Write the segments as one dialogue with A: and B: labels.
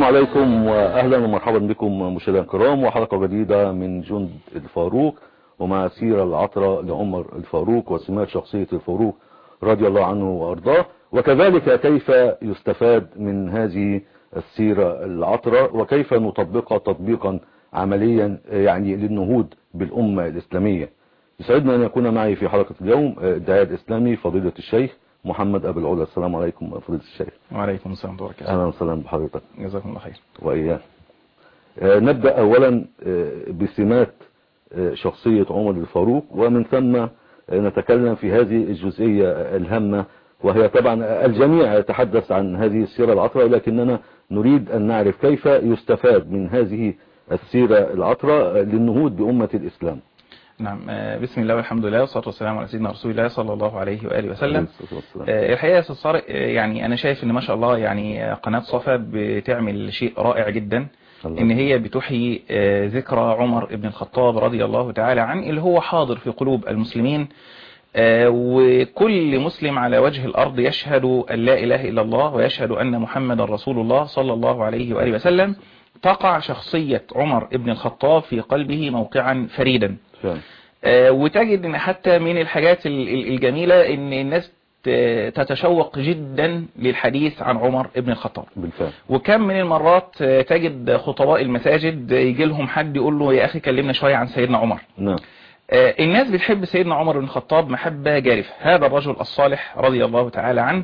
A: عليكم واهلا ومرحبا بكم مشاهدينا الكرام وحلقه جديده من جند الفاروق ومع سيره العطره لعمر الفاروق وسمات شخصيه الفاروق رضي الله عنه وارضاه وكذلك كيف يستفاد من هذه السيره العطره وكيف نطبقها تطبيقا عمليا يعني للنهوض بالامه الاسلاميه يسعدنا ان يكون معي في حلقه اليوم الداعيه الاسلامي فضيله الشيخ محمد ابو العلا السلام عليكم فضيله الشيخ
B: وعليكم السلام ورحمه الله
A: اهلا وسهلا بحضرتك
B: جزاكم الله خير
A: واياك آه، نبدا اولا آه، بسمات آه، شخصيه عمر الفاروق ومن ثم آه، نتكلم في هذه الجزئيه الهامه وهي طبعا الجميع يتحدث عن هذه السيره العطره ولكننا نريد ان نعرف كيف يستفاد من هذه السيره العطره للنهوض بامه الاسلام
B: نعم آه، بسم الله والحمد لله والصلاه والسلام على سيدنا رسول الله صلى الله عليه واله
A: عليه
B: وسلم
A: الصلاة والسلام.
B: آه، الحقيقه يا استاذ طارق آه، يعني انا شايف ان ما شاء الله يعني آه، قناه صفا بتعمل شيء رائع جدا
A: الله.
B: ان هي بتحيي آه، ذكرى عمر بن الخطاب رضي الله تعالى عنه اللي هو حاضر في قلوب المسلمين آه، وكل مسلم على وجه الارض يشهد ان لا اله الا الله ويشهد ان محمدا رسول الله صلى الله عليه واله وسلم تقع شخصيه عمر بن الخطاب في قلبه موقعا فريدا
A: فعلا.
B: آه، وتجد ان حتى من الحاجات ال- ال- الجميلة ان الناس ت- تتشوق جدا للحديث عن عمر ابن الخطاب
A: بالفعل
B: وكم من المرات آه، تجد خطباء المساجد يجي لهم حد يقول له يا اخي كلمنا شوية عن سيدنا عمر
A: نعم
B: آه، الناس بتحب سيدنا عمر بن الخطاب محبة جارفة هذا الرجل الصالح رضي الله تعالى عنه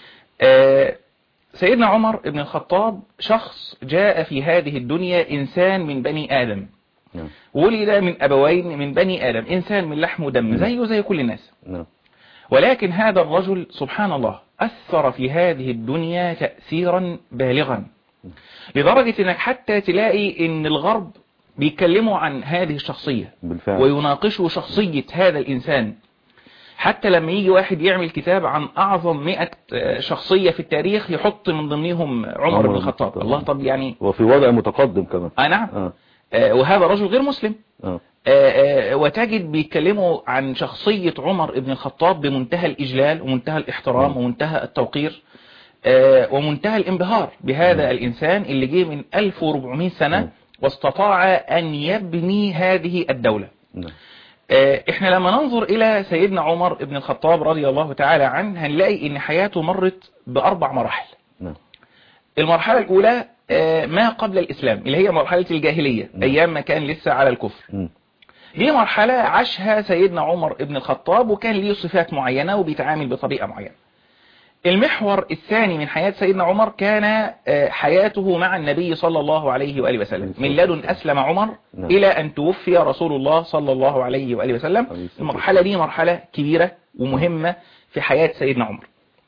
B: آه، سيدنا عمر بن الخطاب شخص جاء في هذه الدنيا إنسان من بني آدم
A: نعم
B: ولد من أبوين من بني آدم إنسان من لحم ودم زيه زي كل الناس
A: نعم
B: ولكن هذا الرجل سبحان الله أثر في هذه الدنيا تأثيرا بالغا لدرجة أنك حتى تلاقي أن الغرب بيتكلموا عن هذه الشخصية
A: بالفعل
B: ويناقشوا شخصية هذا الإنسان حتى لما يجي واحد يعمل كتاب عن أعظم مئة شخصية في التاريخ يحط من ضمنهم عمر بن الخطاب الله طب يعني
A: وفي وضع متقدم كمان
B: آه نعم
A: اه
B: آه، وهذا رجل غير مسلم
A: اه
B: آه، آه، وتجد بيتكلموا عن شخصية عمر بن الخطاب بمنتهى الإجلال ومنتهى الاحترام ومنتهى التوقير آه، ومنتهى الانبهار بهذا الإنسان اللي جه من 1400 سنة واستطاع أن يبني هذه الدولة
A: نعم
B: آه، احنا لما ننظر إلى سيدنا عمر بن الخطاب رضي الله تعالى عنه هنلاقي ان حياته مرت بأربع مراحل
A: نعم
B: المرحلة الأولى آه، ما قبل الإسلام اللي هي مرحلة الجاهلية
A: نعم.
B: أيام ما كان لسه على الكفر
A: مم.
B: دي مرحلة عاشها سيدنا عمر بن الخطاب وكان ليه صفات معينة وبيتعامل بطريقة معينة المحور الثاني من حياة سيدنا عمر كان آه، حياته مع النبي صلى الله عليه وآله وسلم من لدن أسلم عمر
A: نعم.
B: إلى أن توفي رسول الله صلى الله عليه وآله وسلم
A: عليه الصلاة
B: المرحلة دي مرحلة كبيرة ومهمة في حياة سيدنا عمر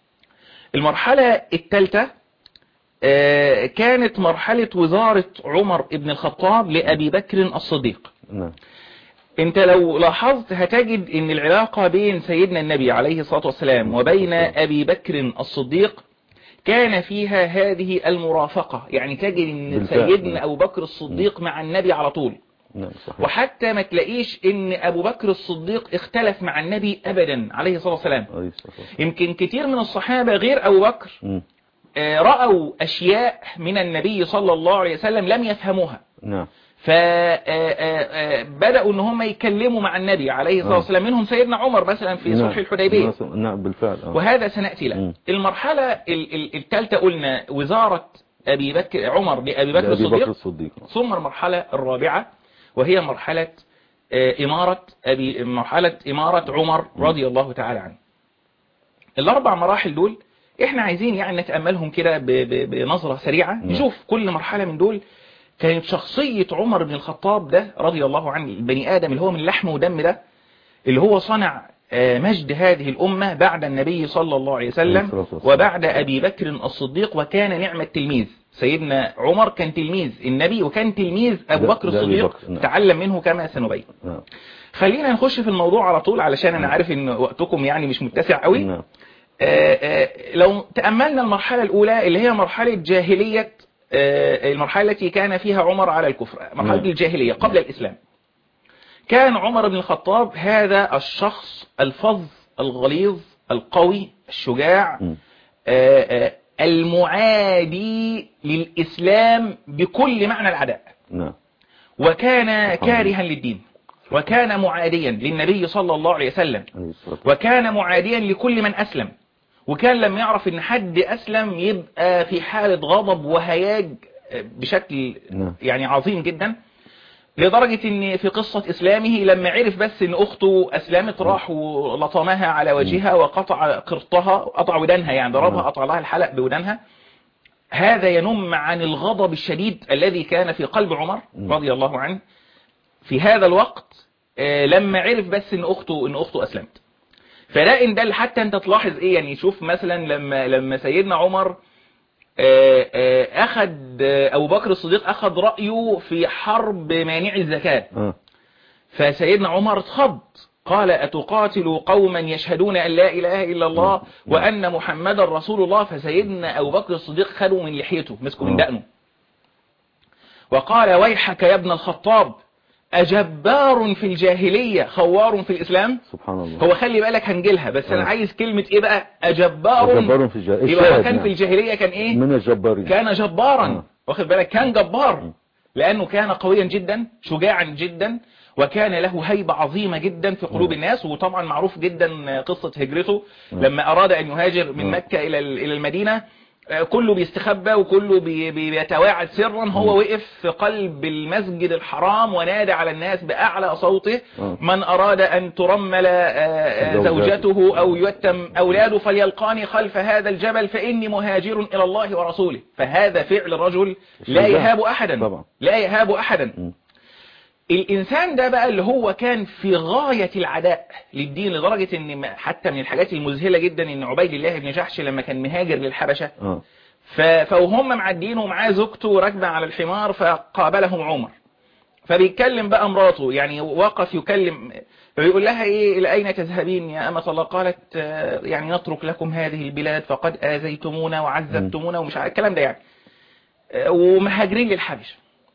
B: المرحلة الثالثة آه، كانت مرحلة وزارة عمر بن الخطاب لأبي بكر الصديق
A: نعم
B: انت لو لاحظت هتجد ان العلاقة بين سيدنا النبي عليه الصلاة والسلام وبين ابي بكر الصديق كان فيها هذه المرافقة يعني تجد ان
A: بالفعل.
B: سيدنا ابو بكر الصديق مع النبي على طول
A: نعم صحيح
B: وحتى ما تلاقيش ان ابو بكر الصديق اختلف مع النبي ابدا عليه الصلاة والسلام
A: عليه الصلاة والسلام.
B: يمكن كتير من الصحابة غير ابو بكر
A: مم.
B: آه، رأوا اشياء من النبي صلى الله عليه وسلم لم يفهموها
A: نعم
B: فبدأوا ان هم يتكلموا مع النبي عليه الصلاة
A: آه.
B: والسلام منهم سيدنا عمر مثلا في صلح
A: نعم.
B: الحديبية
A: نعم. نعم بالفعل آه.
B: وهذا سنأتي له
A: مم.
B: المرحلة ال- ال- الثالثة قلنا وزارة أبي بكر عمر لأبي بكر
A: لأبي بكر
B: الصديق
A: الصديق
B: ثم المرحلة الرابعة وهي مرحلة آه، إمارة أبي مرحلة إمارة عمر رضي الله تعالى عنه الأربع مراحل دول إحنا عايزين يعني نتأملهم كده ب- ب- بنظرة سريعة
A: نعم.
B: نشوف كل مرحلة من دول كانت شخصية عمر بن الخطاب ده رضي الله عنه البني آدم اللي هو من لحم ودم ده اللي هو صنع آه، مجد هذه الأمة بعد النبي صلى الله عليه
A: عليه
B: وسلم
A: الصلاة والسلام.
B: وبعد أبي بكر الصديق وكان نعمة تلميذ سيدنا عمر كان تلميذ النبي وكان تلميذ أبو
A: ده-
B: بكر
A: ده أبي
B: الصديق
A: بكر، نعم.
B: تعلم منه كما سنبين
A: نعم
B: خلينا نخش في الموضوع على طول علشان أنا عارف إن وقتكم يعني مش متسع قوي
A: نعم
B: آه، آه، لو تأملنا المرحلة الأولى اللي هي مرحلة جاهلية آه، المرحلة التي كان فيها عمر على الكفر مرحلة
A: نعم.
B: الجاهلية قبل الإسلام كان عمر بن الخطاب هذا الشخص الفظ الغليظ القوي الشجاع
A: مم.
B: آه، آه، المعادي للإسلام بكل معنى العداء
A: نعم
B: وكان كارها للدين وكان معاديا للنبي صلى الله عليه وسلم
A: عليه الصلاة والسلام.
B: وكان معاديا لكل من أسلم وكان لما يعرف ان حد أسلم يبقى في حالة غضب وهياج بشكل
A: نعم.
B: يعني عظيم جدا لدرجة ان في قصة اسلامه لما عرف بس ان اخته اسلمت راح ولطمها على وجهها وقطع قرطها قطع ودانها يعني ضربها
A: نعم.
B: قطع لها الحلق بودانها هذا ينم عن الغضب الشديد الذي كان في قلب عمر
A: نعم.
B: رضي الله عنه في هذا الوقت آه، لما عرف بس ان اخته ان اخته اسلمت فلا ان ده حتى انت تلاحظ ايه يعني شوف مثلا لما لما سيدنا عمر آه، آه، اخذ آه، ابو بكر الصديق اخذ رايه في حرب مانع الزكاه
A: آه.
B: فسيدنا عمر اتخض قال أتقاتل قوما يشهدون أن لا إله إلا الله
A: نعم.
B: وأن محمدا رسول الله فسيدنا أبو بكر الصديق خدوا من لحيته مسكوا من
A: آه.
B: دقنه وقال ويحك يا ابن الخطاب أجبار في الجاهلية خوار في الإسلام
A: سبحان الله
B: هو خلي بالك هنجيلها بس أنا
A: آه.
B: عايز كلمة إيه بقى أجبار
A: جبار في الجاهل
B: يبقى هو
A: الشاهد
B: كان
A: نعم.
B: في الجاهلية كان إيه
A: من الجبارين
B: كان جبارا
A: آه.
B: واخد بالك كان جبار لأنه كان قويا جدا شجاعا جدا وكان له هيبة عظيمة جدا في قلوب
A: آه.
B: الناس وطبعا معروف جدا قصة هجرته
A: آه.
B: لما أراد أن يهاجر من
A: آه.
B: مكة إلى ال- إلى المدينة آه، كله بيستخبى وكله بي- بي- بيتواعد سرا هو
A: مم.
B: وقف في قلب المسجد الحرام ونادى على الناس بأعلى صوته
A: آه.
B: من أراد أن ترمل آه، آه،
A: زوجاته.
B: زوجته أو يتم أولاده فليلقاني خلف هذا الجبل فإني مهاجر إلى الله ورسوله فهذا فعل رجل لا
A: شجاع.
B: يهاب أحدا
A: طبعا.
B: لا يهاب أحدا
A: مم.
B: الإنسان ده بقى اللي هو كان في غاية العداء للدين لدرجة ان ما- حتى من الحاجات المذهلة جدا ان عبيد الله بن جحش لما كان مهاجر للحبشة
A: آه.
B: ف- فوهم معدين ومعاه زوجته راكبة على الحمار فقابلهم عمر فبيتكلم بقى مراته يعني وقف يكلم فبيقول لها ايه الى اين تذهبين يا امة الله قالت آه، يعني نترك لكم هذه البلاد فقد اذيتمونا وعذبتمونا ومش عارف الكلام ده يعني آه، ومهاجرين للحبشة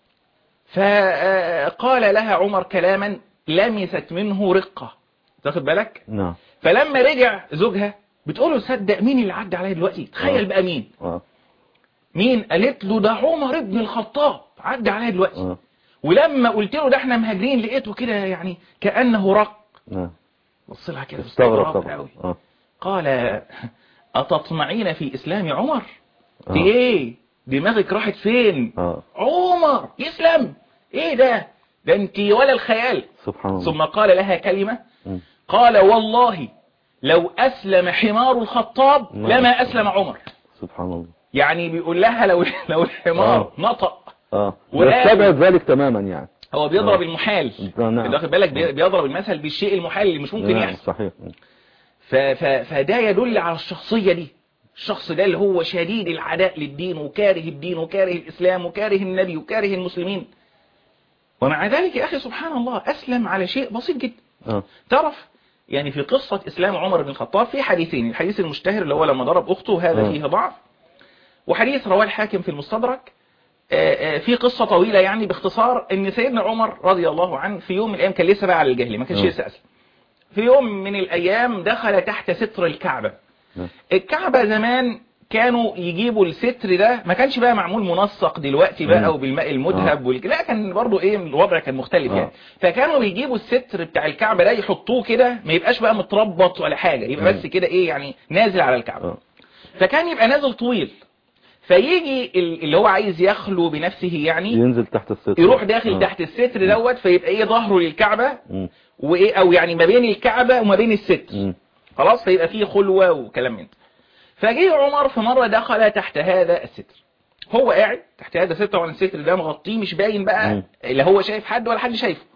B: فقال لها عمر كلاما لمست منه رقة تاخد بالك
A: نعم
B: فلما رجع زوجها بتقول له صدق مين اللي عدى عليا دلوقتي تخيل
A: آه.
B: بقى مين
A: آه.
B: مين قالت له ده عمر ابن الخطاب عدى عليا دلوقتي
A: آه.
B: ولما قلت له ده احنا مهاجرين لقيته كده يعني كأنه رق
A: نعم
B: بص لها كده
A: استغرب
B: باستغراب
A: طبعا
B: قوي.
A: آه.
B: قال أتطمعين في إسلام عمر
A: آه.
B: دي ايه دماغك راحت فين
A: آه.
B: عمر يسلم ايه ده ده انت ولا الخيال
A: سبحان الله
B: ثم قال لها كلمة
A: مم.
B: قال والله لو أسلم حمار الخطاب
A: نعم.
B: لما أسلم عمر
A: سبحان الله
B: يعني بيقول لها لو لو الحمار
A: آه.
B: نطق
A: اه
B: وقال-
A: يستبعد ذلك تماما يعني
B: هو بيضرب
A: آه.
B: المحال
A: نعم.
B: انت واخد بالك بي- بيضرب المثل بالشيء المحال اللي مش ممكن
A: نعم،
B: يحصل
A: صحيح
B: ف ف فده يدل على الشخصية دي الشخص ده اللي هو شديد العداء للدين وكاره الدين وكاره الإسلام وكاره النبي وكاره المسلمين ومع ذلك يا أخي سبحان الله أسلم على شيء بسيط جدا
A: اه
B: تعرف يعني في قصة إسلام عمر بن الخطاب في حديثين الحديث المشتهر اللي هو لما ضرب أخته هذا
A: آه.
B: فيه ضعف وحديث رواه الحاكم في المستدرك آه، آه، في قصة طويلة يعني باختصار ان سيدنا عمر رضي الله عنه في يوم من الايام كان لسه بقى على الجهل ما كانش
A: آه.
B: لسه اسلم في يوم من الايام دخل تحت ستر الكعبة
A: نعم.
B: الكعبة زمان كانوا يجيبوا الستر ده ما كانش بقى معمول منسق دلوقتي
A: مم.
B: بقى وبالماء المذهب والك... لا كان برضو ايه الوضع كان مختلف
A: آه.
B: يعني فكانوا بيجيبوا الستر بتاع الكعبة ده يحطوه كده ما يبقاش بقى متربط ولا حاجة يبقى
A: مم.
B: بس كده ايه يعني نازل على الكعبة
A: اه
B: فكان يبقى نازل طويل فيجي ال- اللي هو عايز يخلو بنفسه يعني
A: ينزل تحت الستر
B: يروح داخل
A: آه.
B: تحت الستر دوت فيبقى ايه ظهره للكعبة
A: مم.
B: وايه او يعني ما بين الكعبة وما بين الستر
A: مم.
B: خلاص فيبقى فيه خلوة وكلام من ده فجه عمر في مرة دخل تحت هذا الستر هو قاعد تحت هذا الستر وعن الستر ده مغطيه مش باين بقى
A: مم.
B: لا هو شايف حد ولا حد شايفه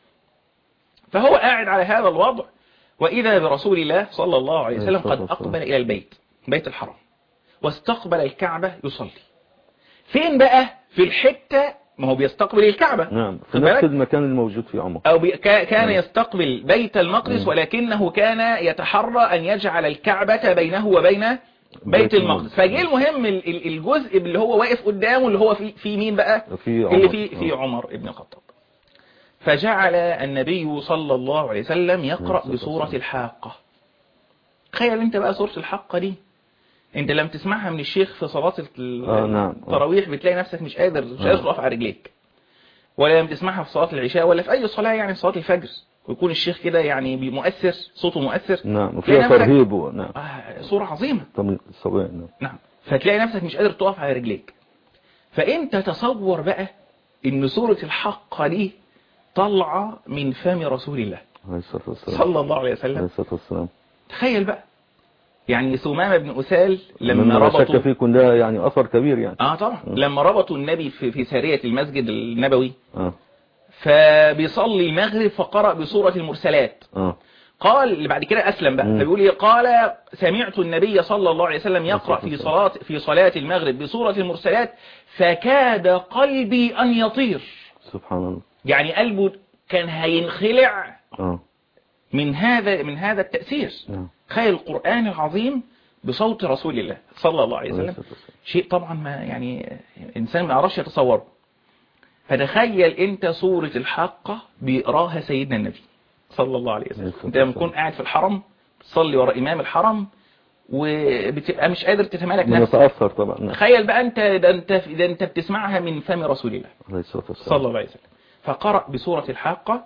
B: فهو قاعد على هذا الوضع وإذا برسول الله صلى الله عليه وسلم قد أقبل إلى البيت بيت الحرام واستقبل الكعبة يصلي فين بقى في الحتة ما هو بيستقبل الكعبة
A: نعم في
B: خد
A: نفس
B: بالك؟
A: المكان الموجود فيه عمر
B: أو بي كا- كان
A: مم.
B: يستقبل بيت المقدس
A: مم.
B: ولكنه كان يتحرى أن يجعل الكعبة بينه وبين بيت
A: بيت
B: المقدس
A: المقدس.
B: فجه المهم ال- ال- الجزء اللي هو واقف قدامه اللي هو في في مين بقى
A: في
B: اللي
A: عمر
B: في في
A: آه.
B: عمر ابن الخطاب فجعل النبي صلى الله عليه وسلم يقرأ
A: عليه الصلاة
B: بسورة
A: والسلام.
B: الحاقة تخيل انت بقى سورة الحاقة دي انت لما تسمعها من الشيخ في صلاة ال-
A: آه، نعم. آه.
B: التراويح بتلاقي نفسك مش قادر مش قادر
A: آه.
B: تقف على رجليك ولا لما تسمعها في صلاة العشاء ولا في اي صلاة يعني في صلاة الفجر ويكون الشيخ كده يعني مؤثر صوته مؤثر
A: نعم وفيها
B: تلاقي نفسك-
A: ترهيب و- نعم
B: آه، صورة عظيمة
A: طب الصبي نعم
B: نعم فتلاقي نفسك مش قادر تقف على رجليك فانت تصور بقى ان سورة الحق دي طالعة من فم رسول الله
A: عليه الصلاة والسلام
B: صلى الله عليه
A: عليه
B: وسلم
A: الصلاة والسلام
B: تخيل بقى يعني ثمامة بن أسال لما
A: مما لا شك
B: ربطوا
A: فيه يكون ده يعني أثر كبير يعني
B: اه طبعا لما ربطوا النبي في, في سارية المسجد النبوي
A: اه
B: فبيصلي المغرب فقرأ بسورة المرسلات
A: اه
B: قال اللي بعد كده أسلم بقى
A: مم.
B: فبيقول ايه قال سمعت النبي صلى الله عليه وسلم يقرأ في صلاة في صلاة المغرب بسورة المرسلات فكاد قلبي أن يطير
A: سبحان الله
B: يعني قلبه كان هينخلع
A: اه
B: من هذا من هذا التأثير
A: نعم
B: تخيل القرآن العظيم بصوت رسول الله صلى الله عليه
A: عليه
B: وسلم
A: الصلاة والسلام.
B: شيء طبعا ما يعني إنسان ما يعرفش يتصوره فتخيل أنت سورة الحاقة بيقراها سيدنا النبي صلى الله عليه وسلم
A: عليه
B: أنت لما
A: الصلاة
B: تكون قاعد في الحرم تصلي ورا إمام الحرم وبتبقى مش قادر تتمالك نفسك
A: بنتأثر طبعا نعم
B: تخيل بقى أنت ده أنت ده أنت بتسمعها من فم رسول الله
A: عليه الصلاة
B: صلى
A: والسلام
B: الله عليه وسلم فقرأ بسورة الحاقة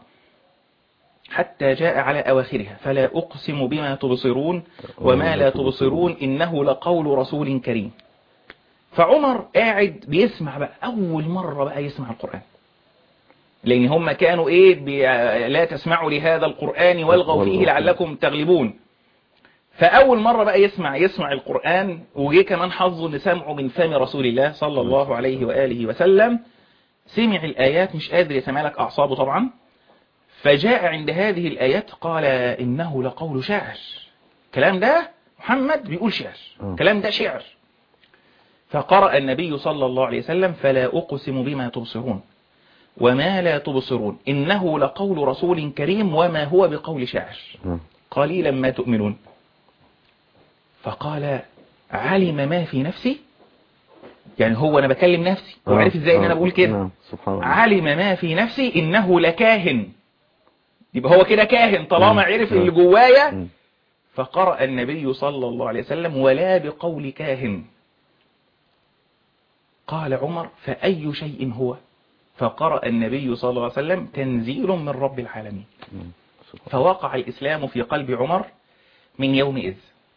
B: حتى جاء على أواخرها فلا أقسم بما تبصرون وما لا تبصرون إنه لقول رسول كريم فعمر قاعد بيسمع بقى أول مرة بقى يسمع القرآن لأن هم كانوا إيه بي... لا تسمعوا لهذا القرآن والغوا فيه لعلكم تغلبون فأول مرة بقى يسمع يسمع القرآن وجي كمان حظه إن سمعه من فم رسول الله صلى الله عليه وآله وسلم سمع الآيات مش قادر يتمالك أعصابه طبعا فجاء عند هذه الآيات قال إنه لقول شاعر كلام ده محمد بيقول شعر
A: آه.
B: كلام ده شعر فقرأ النبي صلى الله عليه وسلم فلا أقسم بما تبصرون وما لا تبصرون إنه لقول رسول كريم وما هو بقول شاعر
A: نعم
B: قليلا ما تؤمنون فقال علم ما في نفسي يعني هو أنا بكلم نفسي
A: آه.
B: وعرف إزاي إن أنا
A: آه.
B: بقول كده
A: نعم سبحان الله
B: علم ما في نفسي إنه لكاهن يبقى هو كده كاهن طالما
A: مم.
B: عرف
A: مم.
B: اللي جوايا
A: مم.
B: فقرأ النبي صلى الله عليه وسلم ولا بقول كاهن قال عمر فأي شيء هو فقرأ النبي صلى الله عليه وسلم تنزيل من رب العالمين
A: مم. سبحان
B: فوقع الإسلام في قلب عمر من يومئذ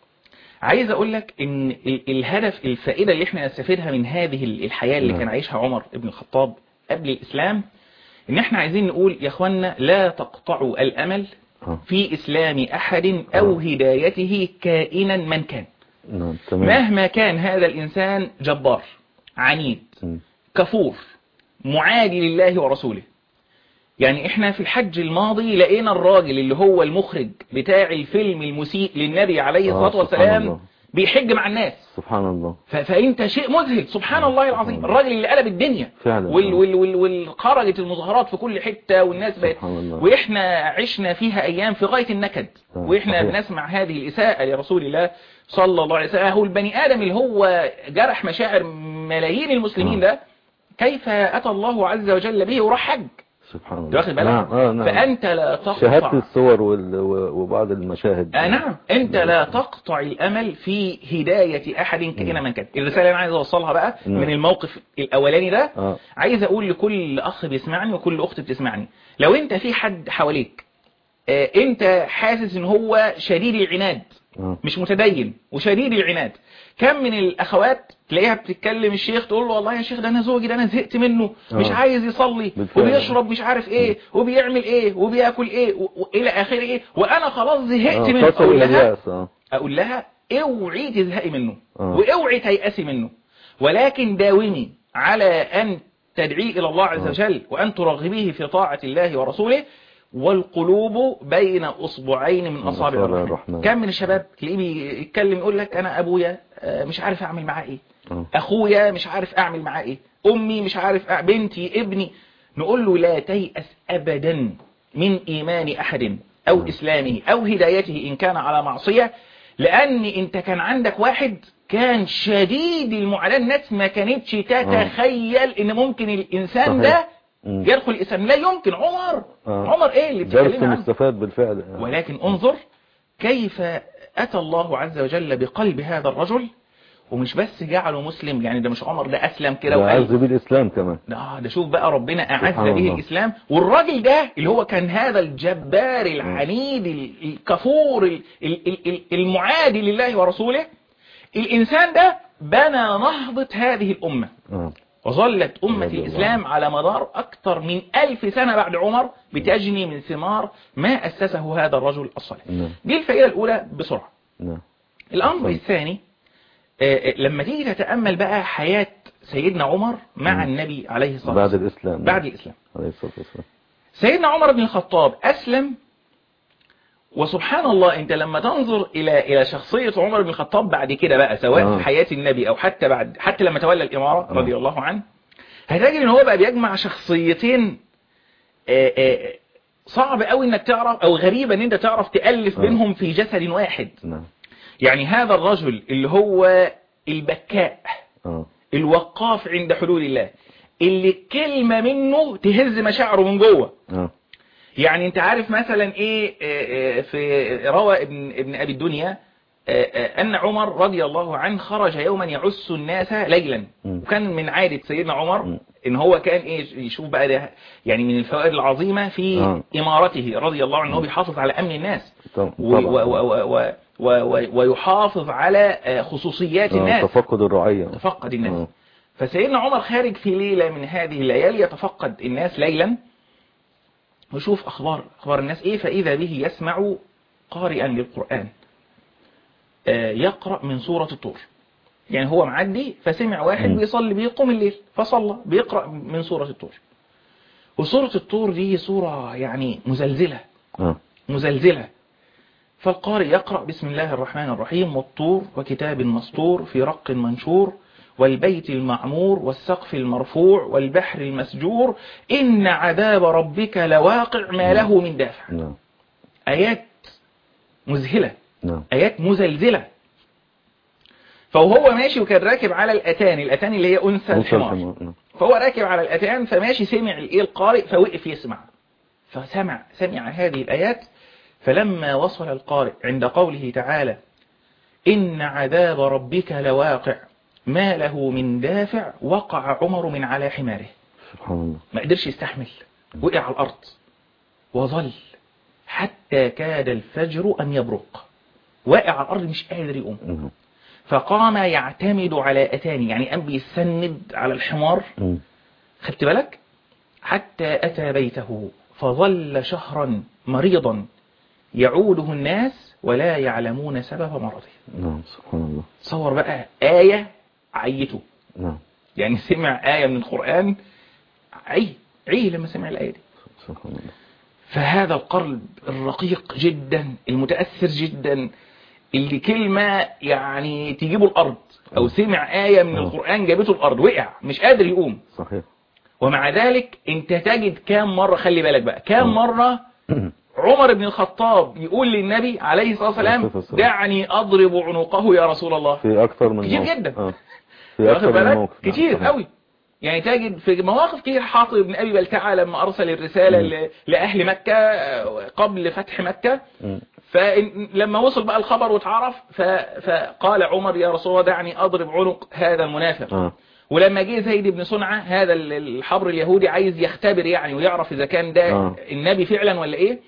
B: عايز أقول لك إن ال- الهدف الفائدة اللي احنا نستفيدها من هذه ال- الحياة اللي
A: نعم.
B: كان عايشها عمر ابن الخطاب قبل الإسلام إن احنا عايزين نقول يا أخوانا لا تقطعوا الأمل
A: آه.
B: في إسلام أحد أو
A: آه.
B: هدايته كائنا من كان
A: نعم تمام
B: مهما كان هذا الإنسان جبار عنيد
A: مم.
B: كفور معادي لله ورسوله يعني احنا في الحج الماضي لقينا الراجل اللي هو المخرج بتاع الفيلم المسيء للنبي عليه
A: آه،
B: الصلاة
A: سبحان
B: والسلام
A: الله.
B: بيحج مع الناس
A: سبحان الله
B: ف- فانت شيء مذهل سبحان الله العظيم
A: الله.
B: الراجل اللي قلب الدنيا
A: فعلا.
B: وال وال وال وال خرجت المظاهرات في كل حتة والناس بقت
A: سبحان الله.
B: واحنا عشنا فيها ايام في غاية النكد
A: آه،
B: واحنا
A: صحيح.
B: بنسمع هذه الاساءة لرسول الله صلى الله عليه وسلم هو البني ادم اللي هو جرح مشاعر ملايين المسلمين
A: آه.
B: ده كيف اتى الله عز وجل به وراح حج
A: سبحان الله
B: أنت واخد بالك
A: نعم آه نعم
B: فانت لا
A: شاهدت
B: تقطع
A: الصور وال... و- وبعض المشاهد
B: آه نعم انت لا تقطع الامل في هداية احد كائنا من كان الرسالة اللي انا عايز اوصلها بقى
A: نعم.
B: من الموقف الاولاني ده
A: آه.
B: عايز اقول لكل اخ بيسمعني وكل اخت بتسمعني لو انت في حد حواليك آه، انت حاسس ان هو شديد العناد
A: آه.
B: مش متدين وشديد العناد كم من الاخوات تلاقيها بتتكلم الشيخ تقول له والله يا شيخ ده انا زوجي ده انا زهقت منه مش
A: آه.
B: عايز يصلي
A: بالفعل.
B: وبيشرب مش عارف ايه وبيعمل ايه وبياكل ايه و- والى اخره ايه وانا خلاص زهقت
A: آه.
B: منه
A: تصل
B: اقول
A: إلى
B: لها
A: اليأس آه.
B: اقول لها اوعي تزهقي منه
A: آه.
B: واوعي تيأسي منه ولكن داومي على ان تدعي الى الله عز
A: آه.
B: وجل وان ترغبيه في طاعة الله ورسوله والقلوب بين اصبعين من
A: من
B: اصابع
A: أصابع
B: الرحمن
A: الرحمن.
B: كم من الشباب تلاقيه بيتكلم يقول لك انا ابويا آه، مش عارف اعمل معاه ايه
A: آه.
B: اخويا مش عارف اعمل معاه ايه امي مش عارف أع... بنتي ابني نقول له لا تيأس ابدا من ايمان احد او اسلامه او هدايته ان كان على معصية لان انت كان عندك واحد كان شديد المعاناة الناس ما كانتش تتخيل ان ممكن الانسان
A: صحيح.
B: ده
A: مم.
B: يدخل الاسلام لا يمكن عمر
A: آه.
B: عمر ايه اللي
A: درس
B: بتتكلم عنه
A: مستفاد بالفعل آه.
B: ولكن انظر كيف أتى الله عز وجل بقلب هذا الرجل ومش بس جعله مسلم يعني ده مش عمر ده اسلم كده
A: ده
B: وقال
A: عز بالإسلام كمان
B: ده ده شوف بقى ربنا أعز
A: سبحان
B: به
A: الله.
B: الإسلام والراجل ده اللي هو كان هذا الجبار العنيد ال- الكفور ال- ال- ال- ال- المعادي لله ورسوله الإنسان ده بنى نهضة هذه الأمة
A: آه.
B: وظلت أمة
A: رضي الله
B: الإسلام على مدار أكثر من ألف سنة بعد عمر بتجني من ثمار ما أسسه هذا الرجل الصالح
A: نعم
B: دي الفائدة الأولى بسرعة
A: نعم
B: الأمر
A: طيب.
B: الثاني آه، آه، لما تيجي تتأمل بقى حياة سيدنا عمر مع
A: مم.
B: النبي عليه الصلاة
A: بعد
B: والسلام
A: الإسلام
B: بعد الإسلام
A: عليه الصلاة والسلام
B: سيدنا عمر بن الخطاب أسلم وسبحان الله أنت لما تنظر إلى إلى شخصية عمر بن الخطاب بعد كده بقى سواء
A: آه.
B: في حياة النبي أو حتى بعد حتى لما تولى الإمارة
A: آه.
B: رضي الله عنه هتجد إن هو بقى بيجمع شخصيتين آه، آه، صعب قوي إنك تعرف أو غريب إن أنت تعرف تألف
A: آه.
B: بينهم في جسد واحد
A: نعم
B: يعني هذا الرجل اللي هو البكاء
A: آه.
B: الوقاف عند حلول الله اللي كلمة منه تهز مشاعره من جوه
A: آه.
B: يعني انت عارف مثلا ايه آه، آه، في روى ابن, ابن ابي الدنيا آه، آه، ان عمر رضي الله عنه خرج يوما يعس الناس ليلا
A: مم.
B: وكان من عادة سيدنا عمر
A: مم.
B: ان هو كان ايه يشوف بقى ده يعني من الفوائد العظيمة في
A: آه.
B: امارته رضي الله عنه هو بيحافظ على امن الناس
A: طب-
B: و- و-
A: طبعا
B: و- و- و- و- ويحافظ على آه، خصوصيات
A: آه.
B: الناس
A: تفقد الرعية
B: تفقد الناس
A: آه.
B: فسيدنا عمر خارج في ليلة من هذه الليالي يتفقد الناس ليلا ويشوف أخبار أخبار الناس إيه فإذا به يسمع قارئا للقرآن آه، يقرأ من سورة الطور يعني هو معدي فسمع واحد
A: مم.
B: بيصلي بيقوم الليل فصلى بيقرأ من سورة الطور وسورة الطور دي سورة يعني مزلزلة
A: آه.
B: مزلزلة فالقارئ يقرأ بسم الله الرحمن الرحيم والطور وكتاب مسطور في رق منشور والبيت المعمور والسقف المرفوع والبحر المسجور إن عذاب ربك لواقع ما له من دافع
A: نعم
B: آيات مذهلة
A: نعم
B: آيات مزلزلة فوهو ماشي وكان راكب على الأتان الأتان اللي هي أنثى
A: أنثى
B: الحمار
A: الحمار. نعم.
B: فهو راكب على الأتان فماشي سمع الإيه القارئ فوقف يسمع فسمع سمع هذه الآيات فلما وصل القارئ عند قوله تعالى إن عذاب ربك لواقع ما له من دافع وقع عمر من على حماره
A: سبحان الله
B: ما قدرش يستحمل وقع على الأرض وظل حتى كاد الفجر أن يبرق واقع على الأرض مش قادر يقوم
A: نعم.
B: فقام يعتمد على أتاني يعني قام بيستند على الحمار
A: مم.
B: خدت بالك حتى أتى بيته فظل شهرا مريضا يعوده الناس ولا يعلمون سبب مرضه
A: نعم سبحان الله
B: تصور بقى آية عيته
A: نعم
B: يعني سمع آية من القرآن عي عي لما سمع الآية دي
A: سبحان الله
B: فهذا القلب الرقيق جدا المتأثر جدا اللي كلمة يعني تجيبه الأرض أو سمع آية من
A: آه.
B: القرآن جابته الأرض وقع مش قادر يقوم
A: صحيح
B: ومع ذلك انت تجد كام مرة خلي بالك بقى كام
A: آه.
B: مرة عمر بن الخطاب يقول للنبي عليه الصلاة والسلام
A: عليه الصلاة والسلام.
B: دعني أضرب عنقه يا رسول الله
A: في أكثر من
B: كتير
A: موقف.
B: جدا.
A: آه. في
B: واخد
A: أكثر من
B: بالك
A: موقف نعم.
B: كتير
A: صحيح.
B: قوي يعني تجد في مواقف كتير حاطب بن أبي بلتعة لما أرسل الرسالة
A: مم.
B: ل- لأهل مكة آه، قبل فتح مكة
A: مم.
B: فلما وصل بقى الخبر واتعرف ف- فقال عمر يا رسول الله دعني أضرب عنق هذا المنافق
A: آه.
B: ولما جه زيد بن صنعة هذا ال- الحبر اليهودي عايز يختبر يعني ويعرف إذا كان ده
A: آه.
B: النبي فعلا ولا إيه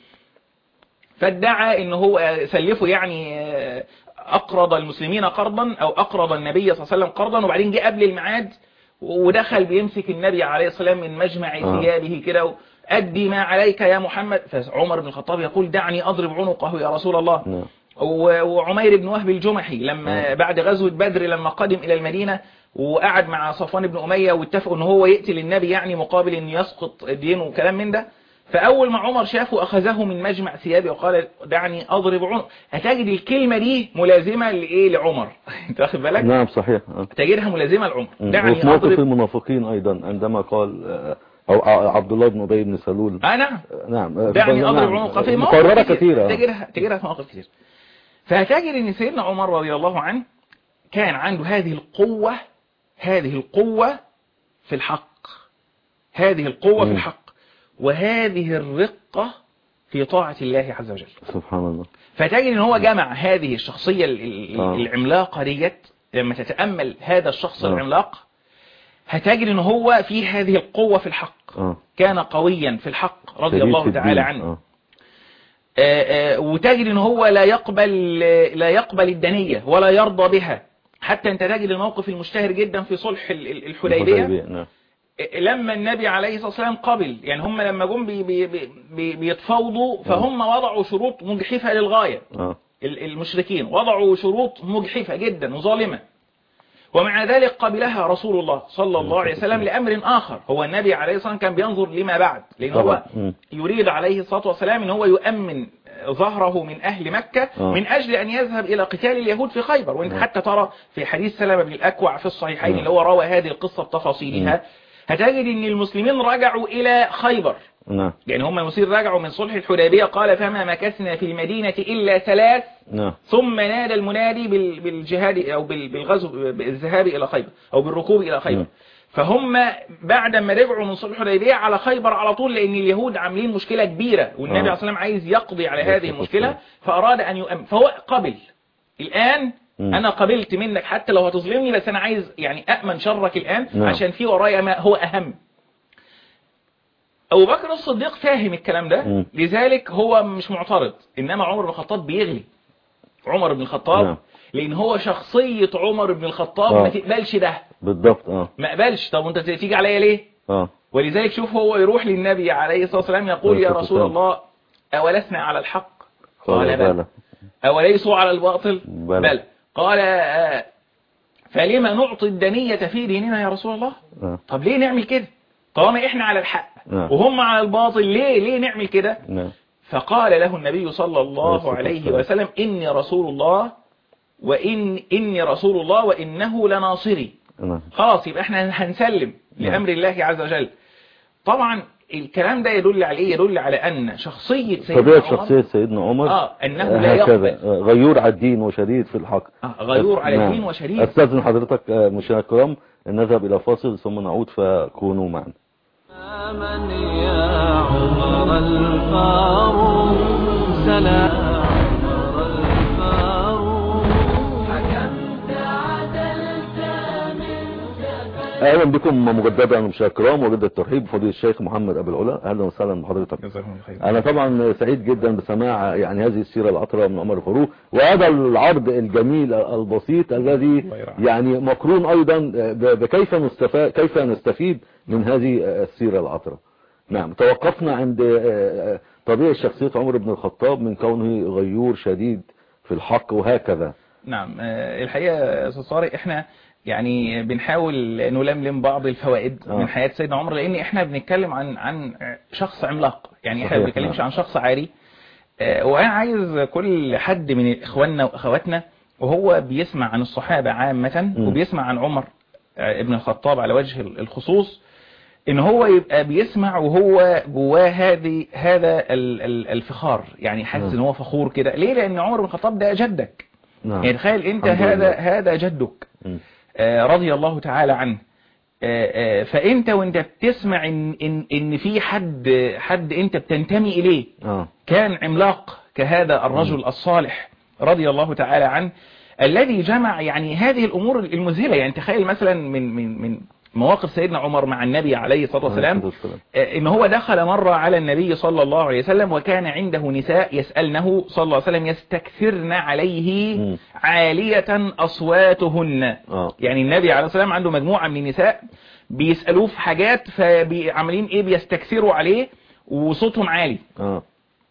B: فادعى إن هو سلفه يعني آه، أقرض المسلمين قرضا أو أقرض النبي صلى الله عليه وسلم قرضا وبعدين جه قبل الميعاد ودخل بيمسك النبي عليه الصلاة والسلام من مجمع
A: آه.
B: ثيابه كده أدي ما عليك يا محمد فعمر بن الخطاب يقول دعني أضرب عنقه يا رسول الله
A: نعم
B: و- وعمير بن وهب الجمحي لما
A: آه.
B: بعد غزوة بدر لما قدم إلى المدينة وقعد مع صفوان بن أمية واتفقوا ان هو يقتل النبي يعني مقابل ان يسقط دينه وكلام من ده فأول ما عمر شافه أخذه من مجمع ثيابه وقال دعني أضرب عنق هتجد الكلمة دي ملازمة لإيه لعمر انت واخد بالك
A: نعم صحيح آه.
B: تجدها ملازمة لعمر
A: مم.
B: دعني
A: وفي موقف
B: أضرب
A: المنافقين أيضا عندما قال آه، أو آه، عبد الله بن أبي بن سلول
B: آه نعم
A: آه، نعم آه،
B: دعني
A: نعم.
B: أضرب عنق في
A: مكررة
B: مواقف
A: كثيرة آه.
B: تجدها تجدها في مواقف كثير فهتجد ان سيدنا عمر رضي الله عنه كان عنده هذه القوة هذه القوة في الحق هذه القوة في
A: مم.
B: الحق وهذه الرقة في طاعة الله عز وجل
A: سبحان الله
B: فتجد ان هو جمع هذه الشخصية ال- ال-
A: آه.
B: العملاقة ديت لما تتأمل هذا الشخص
A: آه.
B: العملاق هتجد ان هو في هذه القوة في الحق
A: اه
B: كان قويا في الحق رضي
A: شديد
B: الله
A: في
B: تعالى
A: الدين.
B: عنه
A: اه
B: آه، آه، وتجد ان هو لا يقبل لا يقبل الدنية ولا يرضى بها حتى انت تجد الموقف المشتهر جدا في صلح ال- ال- الحديبية
A: نعم
B: لما النبي عليه الصلاة والسلام قبل يعني هم لما جم بي بي بي بيتفاوضوا فهم وضعوا شروط مجحفة للغاية
A: اه
B: ال- المشركين وضعوا شروط مجحفة جدا وظالمة ومع ذلك قبلها رسول الله صلى الله عليه وسلم لأمر آخر هو النبي عليه الصلاة والسلام كان بينظر لما بعد لأن هو
A: طبعا مم.
B: يريد عليه الصلاة والسلام أن هو يؤمن ظهره من أهل مكة
A: آه.
B: من أجل أن يذهب إلى قتال اليهود في خيبر وانت
A: آه.
B: حتى ترى في حديث سلمة بن الأكوع في الصحيحين
A: آه.
B: اللي هو روى هذه القصة بتفاصيلها هتجد أن المسلمين رجعوا إلى خيبر
A: نعم
B: يعني هم المسلمين رجعوا من صلح الحديبية قال فما مكثنا في المدينة إلا ثلاث
A: نعم
B: ثم نادى المنادي بال- بالجهاد أو بال- بالغزو بالذهاب إلى خيبر أو بالركوب إلى خيبر
A: م.
B: فهم بعد ما رجعوا من صلح الحديبية على خيبر على طول لأن اليهود عاملين مشكلة كبيرة والنبي
A: آه.
B: عليه الصلاة والسلام عايز يقضي على
A: عليه
B: هذه
A: الصلاة
B: المشكلة
A: والسلام.
B: فأراد أن يؤمن فهو قبل الآن
A: م.
B: أنا قبلت منك حتى لو هتظلمني بس أنا عايز يعني أأمن شرك الآن
A: نعم.
B: عشان في ورايا ما هو أهم أبو بكر الصديق فاهم الكلام ده
A: م.
B: لذلك هو مش معترض إنما عمر بن الخطاب بيغلي عمر بن الخطاب
A: نعم.
B: لأن هو شخصية عمر بن الخطاب
A: آه.
B: ما تقبلش ده
A: بالضبط اه
B: ما قبلش طب وانت تيجي عليا ليه
A: اه
B: ولذلك شوف هو يروح للنبي عليه الصلاة والسلام يقول
A: عليه
B: يا
A: الصلاة
B: رسول
A: والسلام.
B: الله أولسنا على الحق
A: قال
B: قال بل
A: بلى.
B: أوليسوا على الباطل
A: بلى.
B: بل قال آه، فلما نعطي الدنية في ديننا يا رسول الله
A: اه
B: طب ليه نعمل كده طالما احنا على الحق
A: نعم.
B: وهم على الباطل ليه ليه نعمل كده
A: نعم
B: فقال له النبي صلى
A: عليه
B: الله
A: الصلاة
B: عليه
A: والسلام.
B: وسلم إني رسول الله وإن إني رسول الله وإنه لناصري
A: نعم
B: خلاص يبقى احنا هنسلم
A: نعم.
B: لأمر الله عز وجل طبعا الكلام ده يدل على ايه يدل على أن شخصية سيدنا
A: طبيعة
B: عمر
A: شخصية سيدنا عمر
B: آه أنه لا
A: هكذا
B: يقبل
A: آه، غيور على الدين وشديد في الحق
B: آه، غيور على
A: نعم.
B: الدين وشريف
A: استاذن حضرتك آه، مشاهدينا الكرام أن نذهب إلى فاصل ثم نعود فكونوا معنا
C: من يا عمر الفاروق سلام عمر الفاروق حكمت عدلت من
A: أهلا بكم مجددا مشاهدينا الكرام وجد الترحيب بفضيلة الشيخ محمد أبو العلا أهلا وسهلا بحضرتك
B: جزاكم الله خير
A: أنا طبعا سعيد جدا بسماع يعني هذه السيرة العطرة من عمر الفاروق وهذا العرض الجميل البسيط الذي
B: الله يرحمه.
A: يعني مقرون أيضا ب- بكيف نستفاد كيف نستفيد من هذه السيرة العطرة نعم توقفنا عند آه، آه، طبيعة شخصية عمر بن الخطاب من كونه غيور شديد في الحق وهكذا
B: نعم آه، الحقيقة يا أستاذ طارق احنا يعني بنحاول نلملم بعض الفوائد
A: آه.
B: من حياة سيدنا عمر لأن احنا بنتكلم عن عن شخص عملاق يعني احنا ما
A: صحيح،
B: بنتكلمش
A: نعم.
B: عن شخص عادي آه، وأنا عايز كل حد من إخواننا وأخواتنا وهو بيسمع عن الصحابة عامة
A: م.
B: وبيسمع عن عمر آه، ابن الخطاب على وجه الخصوص ان هو يبقى بيسمع وهو جواه هذه هذا ال- ال- الفخار يعني حاسس
A: نعم.
B: ان هو فخور كده ليه لان عمر بن الخطاب ده جدك
A: نعم
B: يعني تخيل انت
A: الحمد
B: هذا
A: لله.
B: هذا جدك
A: م.
B: آه، رضي الله تعالى عنه آه، آه، فانت وانت بتسمع ان ان ان في حد حد انت بتنتمي اليه
A: اه
B: كان عملاق كهذا الرجل الصالح رضي الله تعالى عنه الذي جمع يعني هذه الامور المذهله يعني تخيل مثلا من من من مواقف سيدنا عمر مع النبي عليه الصلاه والسلام
A: عليه الصلاة والسلام.
B: آه، ان هو دخل مرة على النبي صلى الله عليه وسلم وكان عنده نساء يسألنه صلى الله عليه وسلم يستكثرن عليه
A: مم.
B: عالية أصواتهن
A: اه
B: يعني النبي عليه الصلاة والسلام عنده مجموعة من النساء بيسألوه في حاجات فعاملين ايه بيستكثروا عليه وصوتهم عالي
A: اه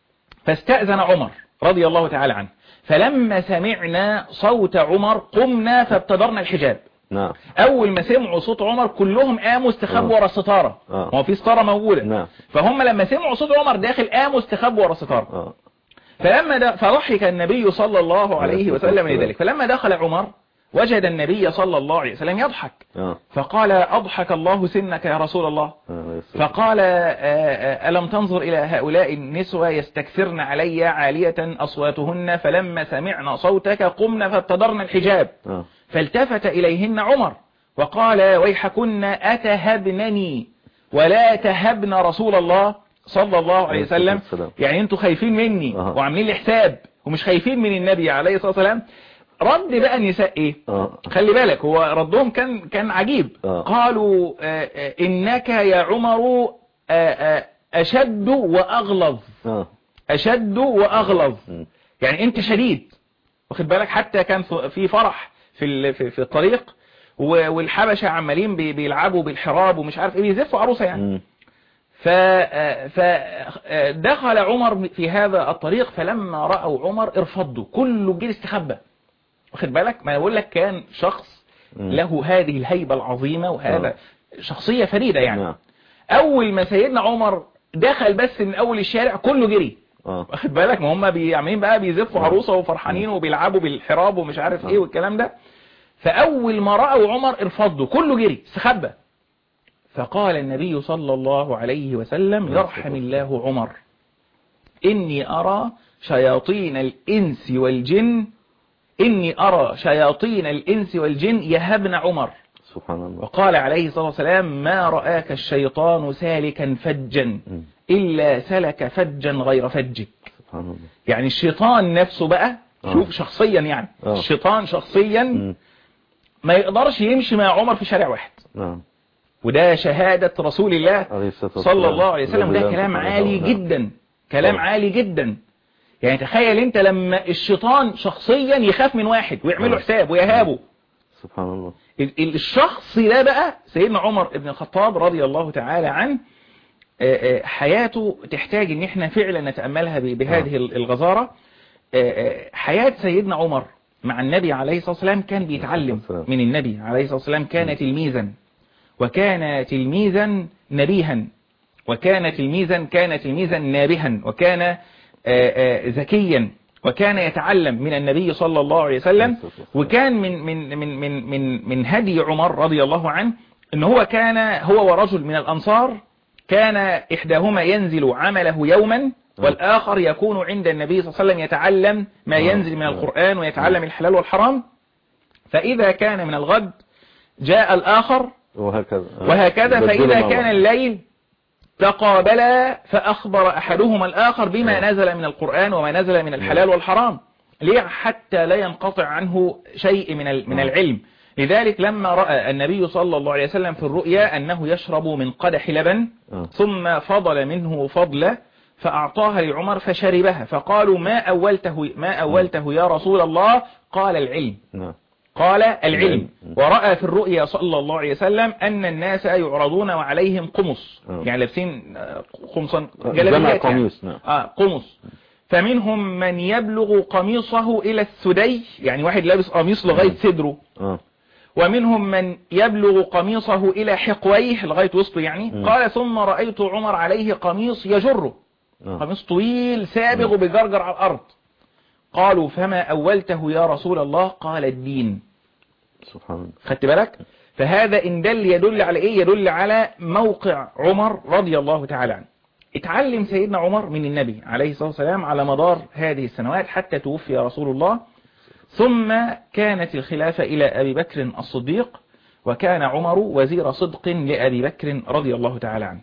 B: فاستأذن عمر رضي الله تعالى عنه فلما سمعنا صوت عمر قمنا فابتدرنا الحجاب
A: نعم
B: اول ما سمعوا صوت عمر كلهم قاموا استخبوا
A: آه.
B: ورا الستاره
A: آه.
B: ما هو في ستاره موجوده
A: نعم
B: فهم لما سمعوا صوت عمر داخل قاموا استخبوا ورا الستاره
A: اه
B: فلما د... فضحك النبي صلى الله عليه وسلم لذلك فلما دخل عمر وجد النبي صلى الله عليه وسلم يضحك
A: اه
B: فقال أضحك الله سنك يا رسول الله
A: آه، يسر.
B: فقال آه، آه، ألم تنظر إلى هؤلاء النسوة يستكثرن علي عالية أصواتهن فلما سمعنا صوتك قمنا فابتدرنا الحجاب
A: اه
B: فالتفت إليهن عمر وقال ويحكن أتهبنني ولا تهبن رسول الله صلى الله عليه
A: عليه الصلاة
B: وسلم
A: والسلام.
B: يعني انتوا خايفين مني
A: أها.
B: وعاملين لي حساب ومش خايفين من النبي عليه الصلاة والسلام رد بقى النساء ايه
A: اه
B: خلي بالك هو ردهم كان كان عجيب
A: آه.
B: قالوا آه، آه، انك يا عمر آه، آه، اشد واغلظ
A: اه
B: اشد واغلظ
A: مم.
B: يعني انت شديد واخد بالك حتى كان في في فرح في ال- في, في الطريق و- والحبشه عمالين بي- بيلعبوا بالحراب ومش عارف ايه بيزفوا عروسه يعني
A: مم.
B: فدخل عمر في هذا الطريق فلما رأوا عمر ارفضوا كله جه استخبى واخد بالك ما أنا بقول لك كان شخص
A: مم.
B: له هذه الهيبة العظيمة وهذا
A: آه.
B: شخصية فريدة يعني
A: نعم
B: أول ما سيدنا عمر دخل بس من أول الشارع كله جري
A: اه
B: واخد بالك ما هم بي- عاملين بقى بيزفوا
A: آه.
B: عروسه وفرحانين وبيلعبوا بالحراب ومش عارف ايه
A: آه.
B: والكلام ده فاول ما راوا عمر ارفضوا كله جري استخبى فقال النبي صلى الله عليه وسلم يرحم الله عمر اني ارى شياطين الانس والجن اني ارى شياطين الانس والجن يهبن عمر
A: سبحان الله
B: وقال عليه الصلاة والسلام ما رآك الشيطان سالكا فجا
A: مم.
B: إلا سلك فجا غير فجك
A: سبحان الله
B: يعني الشيطان نفسه بقى
A: آه.
B: شوف شخصيا يعني
A: آه.
B: الشيطان شخصيا
A: مم.
B: ما يقدرش يمشي مع عمر في شارع واحد
A: نعم
B: وده شهادة رسول الله
A: عليه الصلاة والسلام
B: صلى الله عليه وسلم ده
A: رضي
B: كلام
A: الله
B: عالي
A: عنه.
B: جدا كلام
A: آه.
B: عالي جدا يعني تخيل انت لما الشيطان شخصيا يخاف من واحد ويعمل له
A: آه.
B: حساب ويهابه
A: سبحان الله
B: ال- ال- الشخص ده بقى سيدنا عمر بن الخطاب رضي الله تعالى عنه آه، آه، حياته تحتاج ان احنا فعلا نتأملها ب- بهذه ال- الغزارة آه، آه، حياة سيدنا عمر مع النبي عليه الصلاة والسلام كان بيتعلم
A: والسلام.
B: من النبي عليه الصلاة والسلام كان تلميذا وكان تلميذا نبيها وكان تلميذا كان تلميذا نابها وكان آه، آه، ذكيا وكان يتعلم من النبي صلى الله عليه وسلم وكان من من من من من من هدي عمر رضي الله عنه ان هو كان هو ورجل من الانصار كان احداهما ينزل عمله يوما والاخر يكون عند النبي صلى الله عليه وسلم يتعلم ما
A: آه.
B: ينزل من
A: آه.
B: القرآن ويتعلم الحلال والحرام فإذا كان من الغد جاء الآخر
A: وهكذا
B: وهكذا
A: يبدلوا
B: فإذا
A: مع
B: كان
A: بعض.
B: الليل تقابلا فأخبر أحدهما الآخر بما
A: آه.
B: نزل من القرآن وما نزل من الحلال والحرام ليه حتى لا ينقطع عنه شيء من ال- من
A: آه.
B: العلم لذلك لما رأى النبي صلى الله عليه وسلم في الرؤيا أنه يشرب من قدح لبن
A: آه.
B: ثم فضل منه فضلة فأعطاها لعمر فشربها فقالوا ما أولته ما أولته يا رسول الله قال العلم
A: نعم
B: قال العلم
A: العلم.
B: ورأى في الرؤيا صلى الله عليه وسلم أن الناس يعرضون وعليهم قمص
A: آه.
B: يعني لابسين آه، قمصا
A: جمع
B: جلابيات يعني.
A: قميص نعم
B: آه قمص فمنهم من يبلغ قميصه إلى الثدي يعني واحد لابس قميص لغاية صدره
A: اه
B: ومنهم من يبلغ قميصه إلى حقويه لغاية وسطه يعني
A: مم.
B: قال ثم رأيت عمر عليه قميص يجره
A: اه
B: قميص طويل سابغ بجرجر على الأرض قالوا فما أولته يا رسول الله قال الدين
A: سبحان الله
B: خدت بالك فهذا إن دل يدل على إيه يدل على موقع عمر رضي الله تعالى عنه اتعلم سيدنا عمر من النبي عليه الصلاة والسلام على مدار هذه السنوات حتى توفي رسول الله ثم كانت الخلافة إلى أبي بكر الصديق وكان عمر وزير صدق لأبي بكر رضي الله تعالى عنه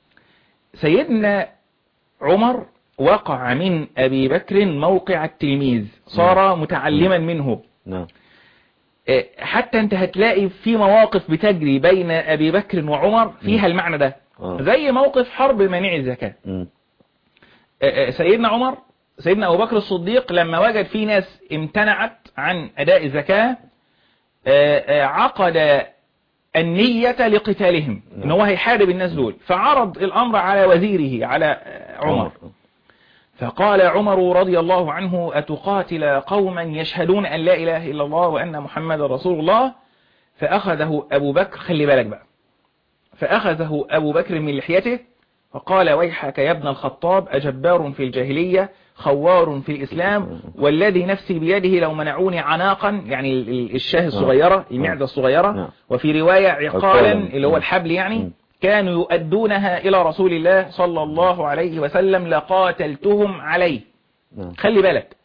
B: سيدنا عمر وقع من أبي بكر موقع التلميذ صار متعلما منه
A: نعم
B: إيه، حتى انت هتلاقي في مواقف بتجري بين ابي بكر وعمر فيها المعنى ده
A: آه.
B: زي موقف حرب منع الزكاة
A: مم.
B: إيه، إيه، سيدنا عمر سيدنا ابو بكر الصديق لما وجد في ناس امتنعت عن اداء الزكاة إيه، إيه، عقد النية لقتالهم ان هو هيحارب الناس دول فعرض الامر على وزيره على آه، عمر فقال عمر رضي الله عنه أتقاتل قوما يشهدون أن لا إله إلا الله وأن محمد رسول الله فأخذه أبو بكر خلي بالك بقى فأخذه أبو بكر من لحيته فقال ويحك يا ابن الخطاب أجبار في الجاهلية خوار في الإسلام والذي نفسي بيده لو منعوني عناقا يعني ال- ال- الشاه الصغيرة المعدة الصغيرة
A: نعم.
B: وفي رواية عقالا
A: عقالاً.
B: اللي هو الحبل يعني
A: مم.
B: كانوا يؤدونها إلى رسول الله صلى الله عليه وسلم لقاتلتهم عليه
A: نعم
B: خلي بالك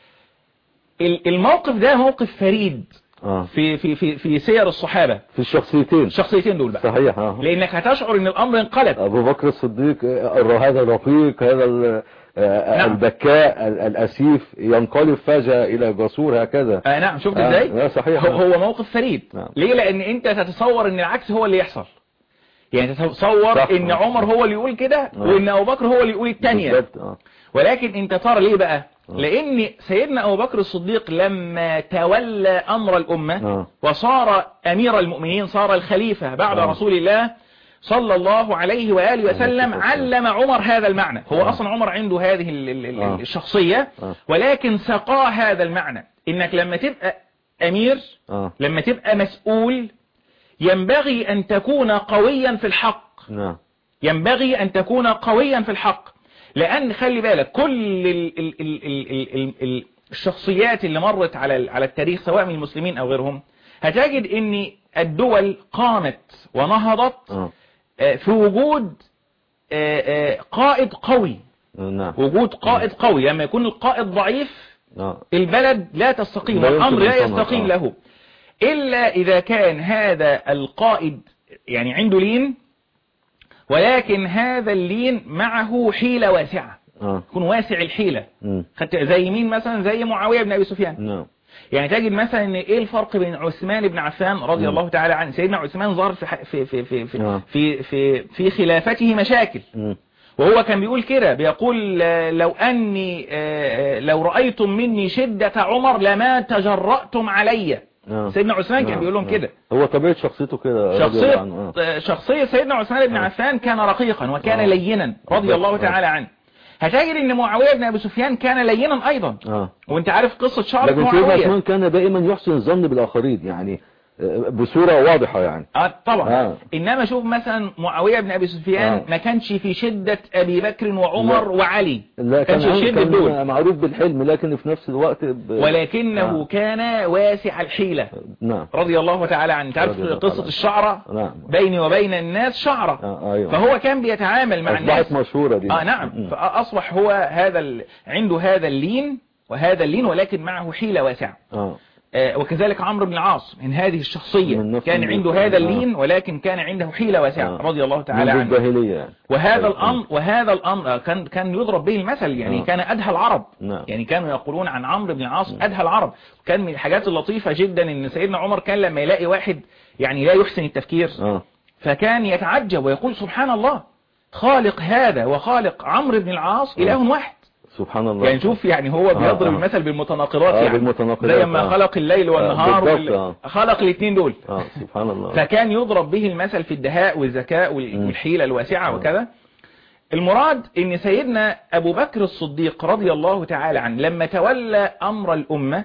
B: ال- الموقف ده موقف فريد
A: اه
B: في في في في سير الصحابة
A: في الشخصيتين
B: الشخصيتين دول بقى
A: صحيح اه
B: لانك هتشعر ان الامر انقلب
A: ابو بكر الصديق آه، هذا الرقيق هذا ال- آه،
B: نعم.
A: البكاء ال- الاسيف ينقلب فجأة الى جسور هكذا
B: آه نعم شفت
A: آه،
B: ازاي
A: لا صحيح.
B: هو, هو موقف فريد
A: نعم.
B: ليه لان انت تتصور ان العكس هو اللي يحصل يعني تتصور
A: صح.
B: ان عمر هو اللي يقول كده
A: نعم.
B: وان ابو بكر هو اللي يقول الثانيه
A: بالضبط، آه.
B: ولكن انت ترى ليه بقى لان سيدنا ابو بكر الصديق لما تولى امر الامه
A: آه.
B: وصار امير المؤمنين صار الخليفه بعد
A: آه.
B: رسول الله صلى الله عليه واله وسلم
A: آه.
B: علم عمر هذا المعنى هو
A: آه.
B: اصلا عمر عنده هذه ال- ال- ال-
A: آه.
B: الشخصيه
A: آه.
B: ولكن سقاه هذا المعنى انك لما تبقى امير
A: آه.
B: لما تبقى مسؤول ينبغي ان تكون قويا في الحق
A: نعم
B: ينبغي أن تكون قويا في الحق لأن خلي بالك كل ال ال ال ال ال ال ال الشخصيات اللي مرت على ال- على التاريخ سواء من المسلمين أو غيرهم هتجد أن الدول قامت ونهضت
A: آه.
B: آه، في وجود آه، آه، قائد قوي
A: نعم
B: وجود قائد قوي لما يكون القائد ضعيف
A: آه.
B: البلد لا تستقيم
A: لا يمكن
B: والأمر لا
A: أن تنهض.
B: يستقيم
A: آه.
B: له إلا إذا كان هذا القائد يعني عنده لين ولكن هذا اللين معه حيلة واسعة
A: آه.
B: يكون واسع الحيلة
A: مم.
B: خدت زي مين مثلا زي معاوية بن أبي سفيان
A: نعم
B: يعني تجد مثلا ان ايه الفرق بين عثمان بن عفان رضي
A: مم.
B: الله تعالى عنه سيدنا عثمان ظهر في ح- في في في في,
A: نعم.
B: في, في, في خلافته مشاكل
A: مم.
B: وهو كان بيقول كده بيقول آه، لو أني آه، آه، لو رأيتم مني شدة عمر لما تجرأتم علي
A: نعم.
B: سيدنا عثمان كان
A: نعم.
B: بيقول لهم
A: نعم.
B: كده
A: هو طبيعة شخصيته كده رضي الله عنه.
B: شخصية
A: آه.
B: آه، شخصية سيدنا عثمان بن
A: آه.
B: عفان كان رقيقا وكان
A: آه.
B: لينا رضي الله
A: بالضبط.
B: تعالى عنه هتجد ان معاوية بن ابي سفيان كان لينا ايضا
A: آه.
B: وانت عارف قصة شعر
A: لكن سيدنا
B: معاوية
A: عثمان كان دائما يحسن الظن بالآخرين يعني آه، بصورة واضحة يعني
B: اه طبعا
A: آه.
B: انما شوف مثلا معاوية بن ابي سفيان
A: آه.
B: ما كانش في شدة ابي بكر وعمر
A: لا.
B: وعلي
A: لا كان
B: كانش شدة
A: كان
B: دول
A: معروف بالحلم لكن في نفس الوقت ب...
B: ولكنه
A: آه.
B: كان واسع الحيلة
A: نعم
B: رضي الله تعالى عنه تعرف
A: رضي الله
B: قصة
A: تعالى.
B: الشعرة
A: نعم
B: بيني وبين الناس شعرة
A: آه ايوه
B: فهو كان بيتعامل مع الناس
A: اصبحت مشهورة دي
B: اه نعم
A: مم.
B: فاصبح هو هذا ال... عنده هذا اللين وهذا اللين ولكن معه حيلة واسعة
A: اه
B: آه، وكذلك عمرو بن العاص من هذه الشخصية
A: من نفس
B: كان
A: النوع.
B: عنده هذا
A: آه.
B: اللين ولكن كان عنده حيلة واسعة
A: آه.
B: رضي الله تعالى
A: منذ
B: عنه
A: الجاهلية يعني
B: وهذا
A: آه.
B: الأمر وهذا الأمر آه، كان كان يضرب به المثل يعني
A: آه.
B: كان أدهى العرب
A: نعم.
B: يعني كانوا يقولون عن عمرو بن العاص أدهى العرب كان من الحاجات اللطيفة جدا إن سيدنا عمر كان لما يلاقي واحد يعني لا يحسن التفكير
A: اه
B: فكان يتعجب ويقول سبحان الله خالق هذا وخالق عمرو بن العاص إله واحد
A: سبحان الله
B: يعني شوف يعني هو
A: آه،
B: بيضرب
A: آه.
B: المثل بالمتناقضات
A: آه،
B: يعني
A: بالمتناقضات،
B: زي ما
A: آه.
B: خلق الليل والنهار
A: بالضبط،
B: وال...
A: آه.
B: خلق الاثنين دول
A: اه سبحان الله
B: فكان يضرب به المثل في الدهاء والذكاء وال-
A: مم.
B: والحيلة الواسعة
A: آه.
B: وكذا المراد ان سيدنا ابو بكر الصديق رضي الله تعالى عنه لما تولى امر الامة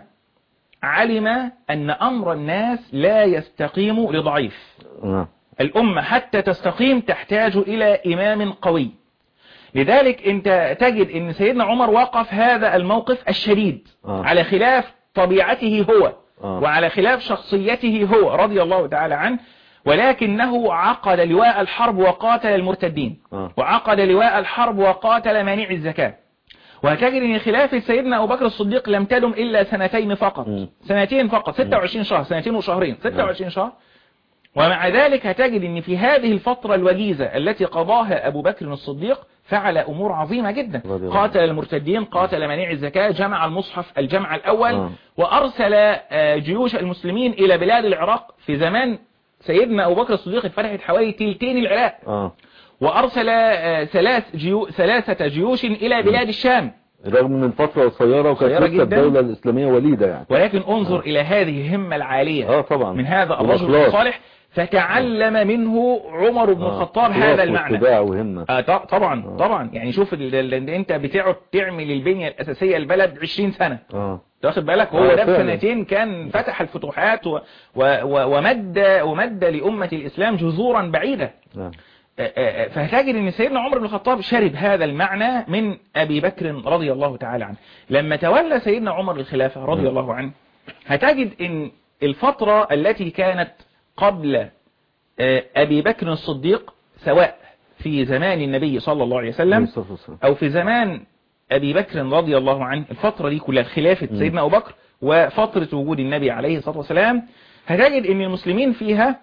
B: علم ان امر الناس لا يستقيم لضعيف
A: نعم
B: الأمة حتى تستقيم تحتاج إلى إمام قوي لذلك أنت تجد أن سيدنا عمر وقف هذا الموقف الشديد
A: آه.
B: على خلاف طبيعته هو
A: آه.
B: وعلى خلاف شخصيته هو رضي الله تعالى عنه ولكنه عقد لواء الحرب وقاتل المرتدين
A: آه.
B: وعقد لواء الحرب وقاتل مانع الزكاة وهتجد ان خلافة سيدنا ابو بكر الصديق لم تدم الا سنتين فقط
A: مم.
B: سنتين فقط 26 شهر سنتين وشهرين 26 شهر ومع ذلك هتجد ان في هذه الفترة الوجيزة التي قضاها ابو بكر الصديق فعل امور عظيمة جدا
A: رضي الله
B: قاتل المرتدين قاتل منيع الزكاة جمع المصحف الجمع الاول
A: آه.
B: وارسل آه، جيوش المسلمين الى بلاد العراق في زمان سيدنا ابو بكر الصديق اتفتحت حوالي تلتين العراق
A: اه
B: وارسل آه، ثلاث جيو ثلاثة جيوش الى بلاد الشام
A: رغم ان الفترة قصيرة وكانت
B: قصيرة
A: لسه
B: جدا.
A: الدولة الإسلامية وليدة يعني
B: ولكن انظر الى هذه الهمة العالية
A: اه طبعا
B: من هذا الرجل
A: والإخلاص.
B: الصالح فتعلم منه عمر بن
A: آه.
B: الخطاب
A: إخلاص
B: هذا المعنى
A: واتباع وهمة
B: آه ط- طبعا طبعا يعني شوف ال- ال- ال- انت بتقعد تعمل البنية الاساسية البلد 20 سنة
A: اه
B: أنت واخد بالك هو
A: آه،
B: ده في
A: فعلا.
B: سنتين كان فتح الفتوحات و و و ومد ومد لأمة الإسلام جذورا بعيدة
A: نعم
B: آه، آه، فهتجد ان سيدنا عمر بن الخطاب شرب هذا المعنى من ابي بكر رضي الله تعالى عنه لما تولى سيدنا عمر الخلافة رضي الله عنه هتجد ان الفترة التي كانت قبل آه، ابي بكر الصديق سواء في زمان النبي صلى الله عليه وسلم
A: عليه الصلاة والسلام.
B: او في زمان ابي بكر رضي الله عنه الفترة دي كلها خلافة سيدنا ابو بكر وفترة وجود النبي عليه الصلاة والسلام هتجد ان المسلمين فيها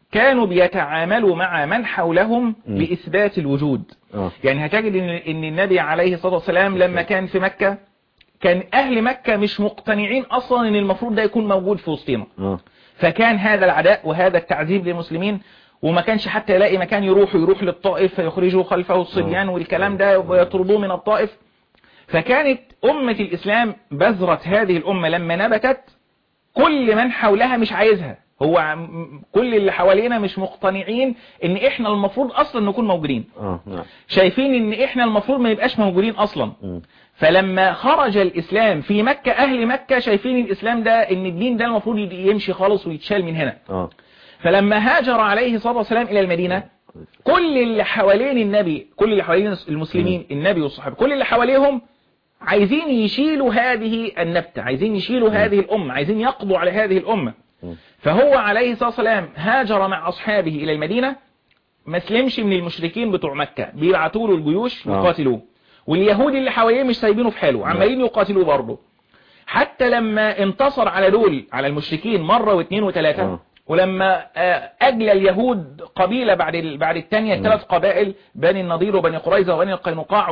B: كانوا بيتعاملوا مع من حولهم
A: م.
B: لإثبات الوجود
A: اه
B: يعني هتجد ان ان النبي عليه الصلاة والسلام لما كان في مكة كان اهل مكة مش مقتنعين اصلا ان المفروض ده يكون موجود في وسطنا
A: اه
B: فكان هذا العداء وهذا التعذيب للمسلمين وما كانش حتى يلاقي مكان يروح يروح للطائف فيخرجوا خلفه الصبيان والكلام ده ويطردوه من الطائف فكانت أمة الإسلام بذرة هذه الأمة لما نبتت كل من حولها مش عايزها هو عم- كل اللي حوالينا مش مقتنعين ان احنا المفروض اصلا نكون موجودين
A: اه نعم
B: شايفين ان احنا المفروض ما يبقاش موجودين اصلا
A: مم.
B: فلما خرج الإسلام في مكة أهل مكة شايفين الإسلام ده إن الدين ده المفروض يمشي خالص ويتشال من هنا
A: اه
B: فلما هاجر عليه الصلاة والسلام إلى المدينة كل اللي حوالين النبي كل اللي حوالين المسلمين النبي والصحابة كل اللي حواليهم عايزين يشيلوا هذه النبتة عايزين يشيلوا هذه الأمة عايزين يقضوا على هذه الأمة
A: مم.
B: فهو عليه الصلاة والسلام هاجر مع أصحابه إلى المدينة ما سلمش من المشركين بتوع مكة بيبعتوا له الجيوش
A: آه.
B: يقاتلوه واليهود اللي حواليه مش سايبينه في حاله عمالين يقاتلوه برضه حتى لما انتصر على دول على المشركين مرة واثنين وثلاثة
A: آه.
B: ولما آه، أجلى اليهود قبيلة بعد ال- بعد الثانية ثلاث قبائل بني النضير وبني قريظة وبني القينقاع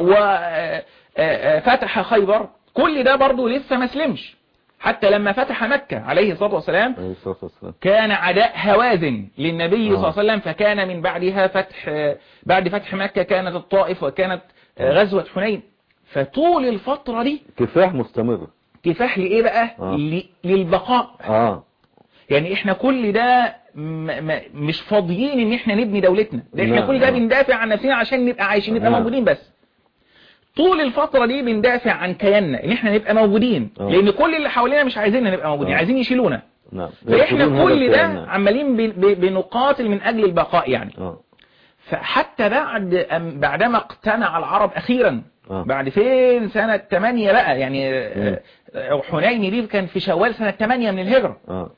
B: وفتح خيبر كل ده برضه لسه ما سلمش حتى لما فتح مكة عليه الصلاة والسلام
A: عليه الصلاة والسلام
B: كان عداء هوازن للنبي
A: آه.
B: صلى الله عليه وسلم فكان من بعدها فتح بعد فتح مكة كانت الطائف وكانت غزوة حنين فطول الفترة دي
A: كفاح مستمر
B: كفاح لإيه بقى
A: آه.
B: ل- للبقاء
A: اه
B: يعني احنا كل ده م م مش فاضيين ان احنا نبني دولتنا ده احنا
A: نعم،
B: كل ده
A: نعم.
B: بندافع عن نفسنا عشان نبقى عايشين نبقى
A: نعم.
B: موجودين بس طول الفترة دي بندافع عن كياننا ان احنا نبقى موجودين
A: آه.
B: لان كل اللي حوالينا مش عايزيننا نبقى موجودين
A: آه.
B: عايزين يشيلونا
A: نعم
B: فاحنا
A: يرفضون هذا
B: كل ده
A: الكيان.
B: عمالين ب- ب- بنقاتل من اجل البقاء يعني
A: اه
B: فحتى بعد أم- بعدما اقتنع العرب اخيرا
A: آه.
B: بعد فين سنة 8 بقى يعني
A: مم.
B: آه، حنين دي كان في شوال سنة 8 من الهجرة
A: اه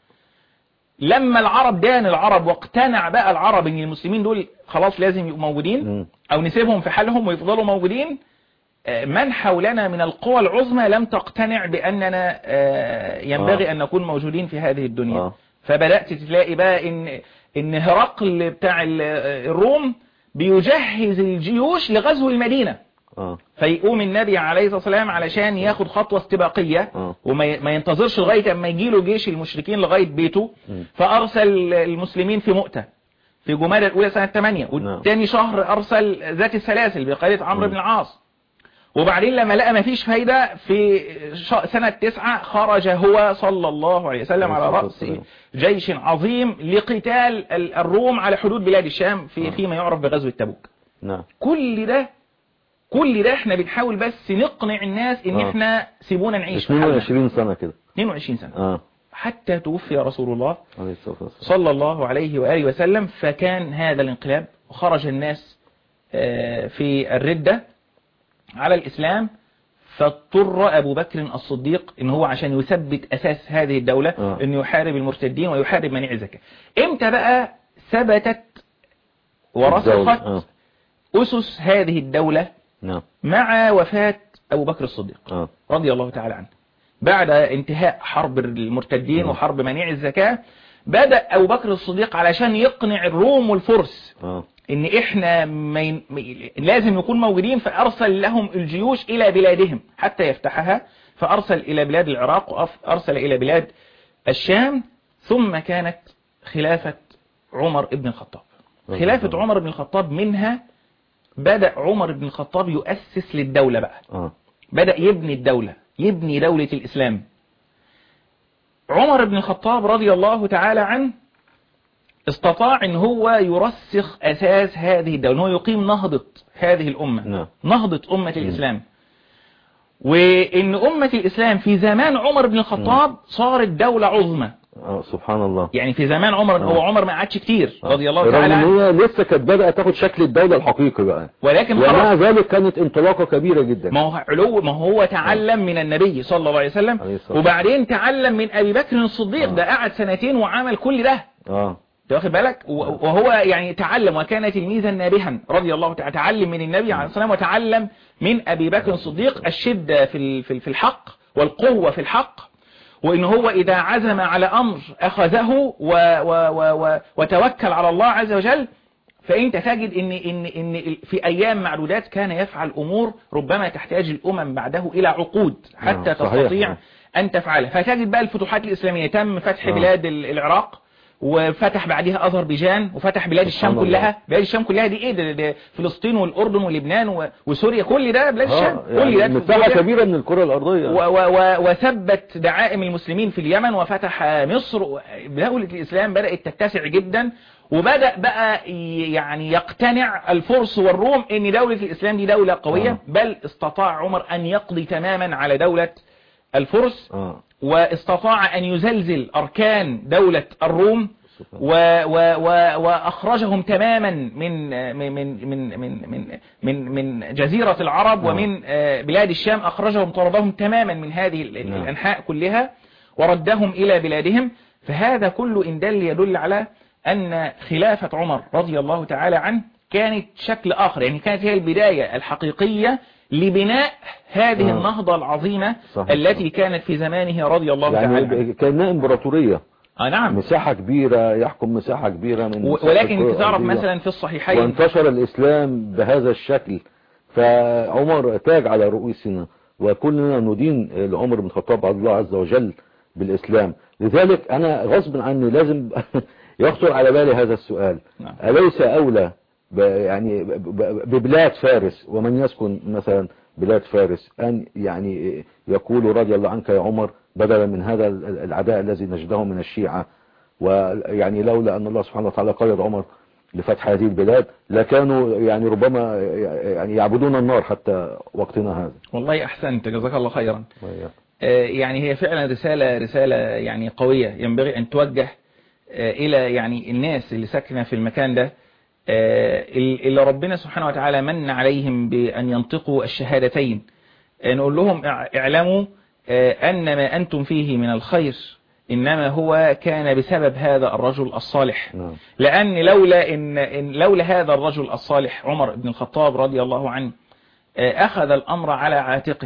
B: لما العرب دان العرب واقتنع بقى العرب ان المسلمين دول خلاص لازم يبقوا موجودين
A: مم.
B: او نسيبهم في حالهم ويفضلوا موجودين آه، من حولنا من القوى العظمى لم تقتنع بأننا آه، ينبغي
A: آه.
B: أن نكون موجودين في هذه الدنيا
A: آه.
B: فبدأت تلاقي بقى إن إن هرقل بتاع ال- الروم بيجهز الجيوش لغزو المدينة
A: اه
B: فيقوم النبي عليه الصلاة والسلام علشان ياخد خطوة استباقية
A: آه.
B: وما ي- ما ينتظرش لغاية اما يجيله جيش المشركين لغاية بيته
A: مم.
B: فأرسل المسلمين في مؤتة في جمادى الأولى سنة 8 والتاني شهر أرسل ذات السلاسل بقيادة عمرو
A: مم.
B: بن العاص وبعدين لما لقى ما فيش فايدة في ش- سنة 9 خرج هو صلى الله عليه وسلم على
A: عليه الصلاة
B: رأس
A: والسلام.
B: جيش عظيم لقتال ال- الروم على حدود بلاد الشام في
A: آه.
B: فيما يعرف بغزوة تبوك
A: نعم
B: كل ده كل ده احنا بنحاول بس نقنع الناس ان
A: آه.
B: احنا سيبونا نعيش في حالنا
A: 22 سنة كده
B: 22 سنة
A: اه
B: حتى توفي رسول الله
A: عليه الصلاة والسلام
B: صلى الله عليه وآله وسلم فكان هذا الانقلاب وخرج الناس آه، في الردة على الإسلام فاضطر أبو بكر الصديق إن هو عشان يثبت أساس هذه الدولة
A: آه.
B: إنه يحارب المرتدين ويحارب منيع الزكاة إمتى بقى ثبتت
A: الدولة.
B: ورسخت
A: اه
B: أسس هذه الدولة
A: نعم
B: مع وفاة أبو بكر الصديق
A: اه
B: رضي الله تعالى عنه بعد انتهاء حرب المرتدين
A: نعم.
B: وحرب منيع الزكاة بدأ أبو بكر الصديق علشان يقنع الروم والفرس
A: اه
B: ان احنا ما ين... م- لازم نكون موجودين فارسل لهم الجيوش الى بلادهم حتى يفتحها فارسل الى بلاد العراق وارسل الى بلاد الشام ثم كانت خلافة عمر بن الخطاب
A: رضي
B: خلافة
A: الله.
B: عمر بن الخطاب منها بدأ عمر بن الخطاب يؤسس للدولة بقى
A: اه
B: بدأ يبني الدولة يبني دولة الإسلام عمر بن الخطاب رضي الله تعالى عنه استطاع ان هو يرسخ اساس هذه الدولة ان هو يقيم نهضة هذه الامة
A: نعم.
B: نهضة امة الاسلام وان امة الاسلام في زمان عمر بن الخطاب صارت دولة عظمى
A: اه سبحان الله
B: يعني في زمان عمر
A: آه.
B: هو عمر ما قعدش كتير رضي الله
A: رغم
B: تعالى
A: ان
B: عنه
A: هي لسه كانت بدأت تاخد شكل الدولة الحقيقي بقى
B: ولكن
A: ومع
B: خلاص
A: ذلك كانت انطلاقة كبيرة جدا
B: ما هو علو ما هو تعلم من النبي صلى الله عليه
A: عليه
B: وسلم
A: الصلاة
B: وبعدين تعلم من ابي بكر الصديق
A: آه.
B: ده قعد سنتين وعمل كل ده
A: اه
B: انت واخد بالك و- وهو يعني تعلم وكان تلميذا نابها رضي الله تعالى تعلم من النبي عليه الصلاه والسلام وتعلم من ابي بكر الصديق الشده في ال- في ال- في الحق والقوه في الحق وإن هو إذا عزم على أمر أخذه و و و و وتوكل على الله عز وجل فأنت تجد إن, إن, إن في أيام معدودات كان يفعل أمور ربما تحتاج الأمم بعده إلى عقود حتى
A: نعم، صحيح،
B: تستطيع
A: نعم.
B: أن تفعلها فتجد بقى الفتوحات الإسلامية تم فتح
A: آه.
B: بلاد ال- العراق وفتح بعدها أذربيجان وفتح بلاد الشام
A: سبحان الله.
B: كلها بلاد الشام كلها دي ايه ده, ده فلسطين والأردن ولبنان و- وسوريا كل ده بلاد الشام
A: آه،
B: كل
A: يعني
B: ده
A: مساحة
B: كل ده.
A: كبيرة من الكرة الأرضية
B: و- و- و- وثبت دعائم المسلمين في اليمن وفتح مصر و- دولة الإسلام بدأت تتسع جدا وبدأ بقى ي- يعني يقتنع الفرس والروم ان دولة الإسلام دي دولة قوية
A: آه.
B: بل استطاع عمر أن يقضي تماما على دولة الفرس
A: آه.
B: واستطاع أن يزلزل أركان دولة الروم و و و وأخرجهم تماما من من من من من من, من, من جزيرة العرب
A: نعم.
B: ومن آه، بلاد الشام أخرجهم طردهم تماما من هذه ال-
A: نعم.
B: الأنحاء كلها وردهم إلى بلادهم فهذا كله إن دل يدل على أن خلافة عمر رضي الله تعالى عنه كانت شكل آخر يعني كانت هي البداية الحقيقية لبناء هذه
A: آه.
B: النهضة العظيمة
A: صحيح.
B: التي كانت في زمانه رضي الله تعالى عنه
A: يعني كأنها إمبراطورية
B: آه نعم
A: مساحة كبيرة يحكم مساحة كبيرة من
B: و-
A: مساحة
B: ولكن
A: الكرة
B: انت تعرف
A: الأرضية.
B: مثلا في الصحيحين
A: وانتشر الإسلام بهذا الشكل فعمر تاج على رؤوسنا وكلنا ندين لعمر بن الخطاب عبد الله عز وجل بالإسلام لذلك أنا غصب عني لازم يخطر على بالي هذا السؤال
B: نعم.
A: أليس أولى ب- يعني ب- ب- ببلاد فارس ومن يسكن مثلا بلاد فارس أن يعني يقول رضي الله عنك يا عمر بدلا من هذا العداء الذي نجده من الشيعة ويعني لولا أن الله سبحانه وتعالى قيد عمر لفتح هذه البلاد لكانوا يعني ربما يعني يعبدون النار حتى وقتنا هذا
B: والله أحسنت جزاك الله خيرا آه، يعني هي فعلا رسالة رسالة يعني قوية ينبغي أن توجه آه، إلى يعني الناس اللي ساكنة في المكان ده آه، اللي ربنا سبحانه وتعالى من عليهم بأن ينطقوا الشهادتين آه، نقول لهم اع- اعلموا آه، أن ما أنتم فيه من الخير إنما هو كان بسبب هذا الرجل الصالح
A: نعم
B: لأن لولا إن, إن لولا هذا الرجل الصالح عمر بن الخطاب رضي الله عنه آه، أخذ الأمر على عاتقه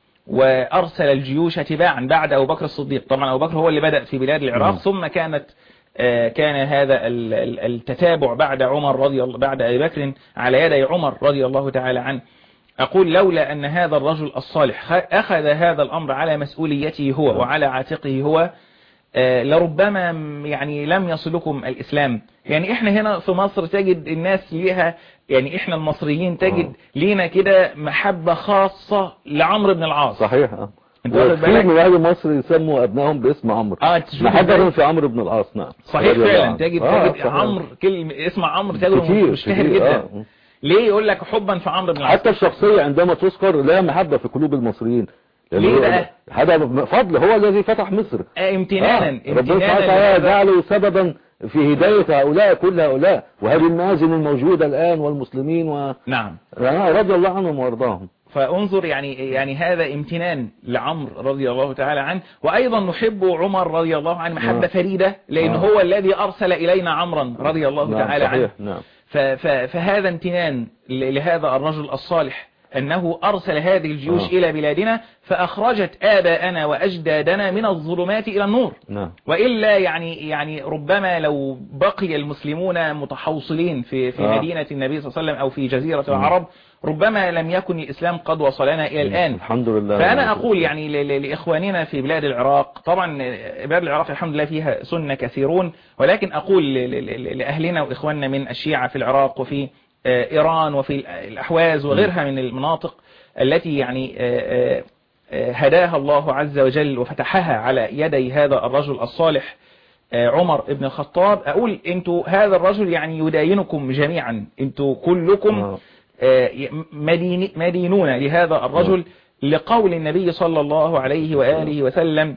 B: وأرسل الجيوش تباعا بعد أبو بكر الصديق طبعا أبو بكر هو اللي بدأ في بلاد العراق
A: نعم.
B: ثم كانت آه، كان هذا ال- ال- التتابع بعد عمر رضي الله بعد أبي بكر على يدي عمر رضي الله تعالى عنه أقول لولا أن هذا الرجل الصالح خ- أخذ هذا الأمر على مسؤوليته هو وعلى عاتقه هو آه، لربما م- يعني لم يصلكم الإسلام يعني إحنا هنا في مصر تجد الناس ليها يعني إحنا المصريين تجد
A: آه.
B: لينا كده محبة خاصة لعمرو بن العاص
A: صحيح اه
B: انت واخد
A: وكثير
B: بالك؟
A: من اهل مصر يسموا ابنائهم باسم عمرو
B: اه تشوف
A: محبة
B: إزاي؟
A: في عمرو بن العاص نعم
B: صحيح
A: رضي الله
B: فعلا
A: عنه.
B: تجد
A: آه،
B: تجد
A: صحيح.
B: عمرو كلمة اسم عمرو تجده
A: كتير
B: مشتهر
A: كتير،
B: جدا
A: آه.
B: ليه يقول لك حبا في عمرو بن العاص
A: حتى الشخصية عندما تذكر لها محبة في قلوب المصريين لأن
B: ليه
A: هو-
B: بقى؟
A: هذا فضل هو الذي فتح مصر
B: آه، امتنانا
A: آه، ربنا سبحانه
B: امتنانا
A: وتعالى
B: لهذا-
A: جعله سببا في هداية هؤلاء كل هؤلاء وهذه المآذن الموجودة الآن والمسلمين و...
B: نعم
A: يعني رضي الله عنهم وارضاهم
B: فانظر يعني يعني هذا امتنان لعمرو رضي الله تعالى عنه وايضا نحب عمر رضي الله عنه محبه
A: نعم.
B: فريده لان
A: نعم.
B: هو الذي ارسل الينا عمرا رضي الله
A: نعم
B: تعالى عنه
A: صحيح نعم
B: ف- ف- فهذا امتنان ل- لهذا الرجل الصالح أنه أرسل هذه الجيوش
A: آه.
B: إلى بلادنا فأخرجت آباءنا وأجدادنا من الظلمات إلى النور
A: نعم
B: وإلا يعني يعني ربما لو بقي المسلمون متحوصلين في في
A: آه.
B: مدينة النبي صلي الله عليه وسلم أو في جزيرة العرب ربما لم يكن الإسلام قد وصلنا إلى الآن
A: الحمد لله
B: فأنا أقول يعني ل- ل- لإخواننا في بلاد العراق طبعا بلاد العراق الحمد لله فيها سنة كثيرون ولكن أقول ل- ل- ل- لأهلنا وإخواننا من الشيعة في العراق وفي آه، إيران وفي ال- الأحواز وغيرها من المناطق التي يعني آه، آه، آه، هداها الله عز وجل وفتحها على يدي هذا الرجل الصالح آه، عمر بن الخطاب أقول أنتوا هذا الرجل يعني يداينكم جميعا أنتوا كلكم
A: آه.
B: آه، مدين مدينون لهذا الرجل لقول النبي صلى الله عليه وآله وسلم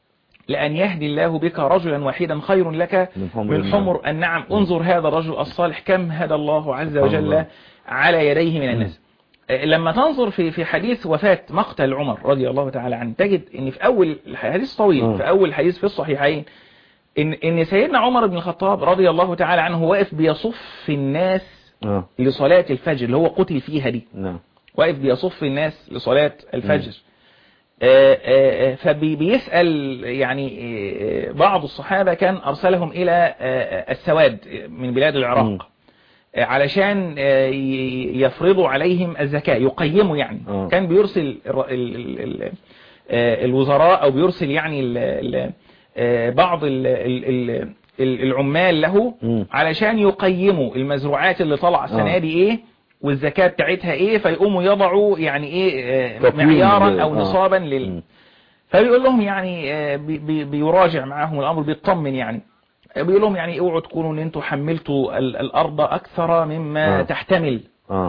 B: لأن يهدي الله بك رجلا واحدا خير لك
A: من حمر
B: من
A: النعم.
B: حمر النعم انظر هذا الرجل الصالح كم هدى الله عز
A: سبحان
B: وجل
A: الله.
B: على يديه من الناس آه، لما تنظر في في حديث وفاة مقتل عمر رضي الله تعالى عنه تجد ان في اول حديث طويل
A: آه.
B: في اول حديث في الصحيحين ان ان سيدنا عمر بن الخطاب رضي الله تعالى عنه واقف بيصف الناس
A: آه.
B: لصلاة الفجر اللي هو قتل فيها دي
A: نعم
B: واقف بيصف الناس لصلاة الفجر آه، آه، آه، فبيسأل يعني آه، آه، بعض الصحابة كان أرسلهم إلى آه، آه، السواد من بلاد
A: مم.
B: العراق آه، علشان آه، ي- يفرضوا عليهم الزكاة يقيموا يعني
A: آه.
B: كان بيرسل الر- ال- ال- ال- آه، الوزراء أو بيرسل يعني ال- ال- آه، بعض ال- ال- ال- ال- العمال له
A: مم.
B: علشان يقيموا المزروعات اللي طالعه السنة
A: آه.
B: دي ايه والزكاة بتاعتها ايه فيقوموا يضعوا يعني ايه آه،
A: تقييم
B: معيارا
A: لل-
B: او
A: آه.
B: نصابا لل
A: مم.
B: فبيقول لهم يعني آه، بي- بي- بيراجع معاهم الامر بيطمن يعني آه، بيقول لهم يعني اوعوا تكونوا ان انتوا حملتوا ال- الارض اكثر مما
A: آه.
B: تحتمل
A: اه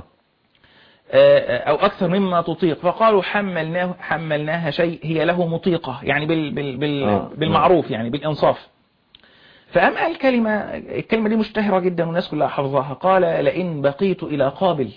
B: آه، او اكثر مما تطيق فقالوا حملناه حملناها شيء هي له مطيقة يعني بال بال بال
A: آه.
B: بالمعروف يعني بالانصاف فقام قال كلمة الكلمة دي مشتهرة جدا والناس كلها حفظها قال لئن بقيت إلى قابل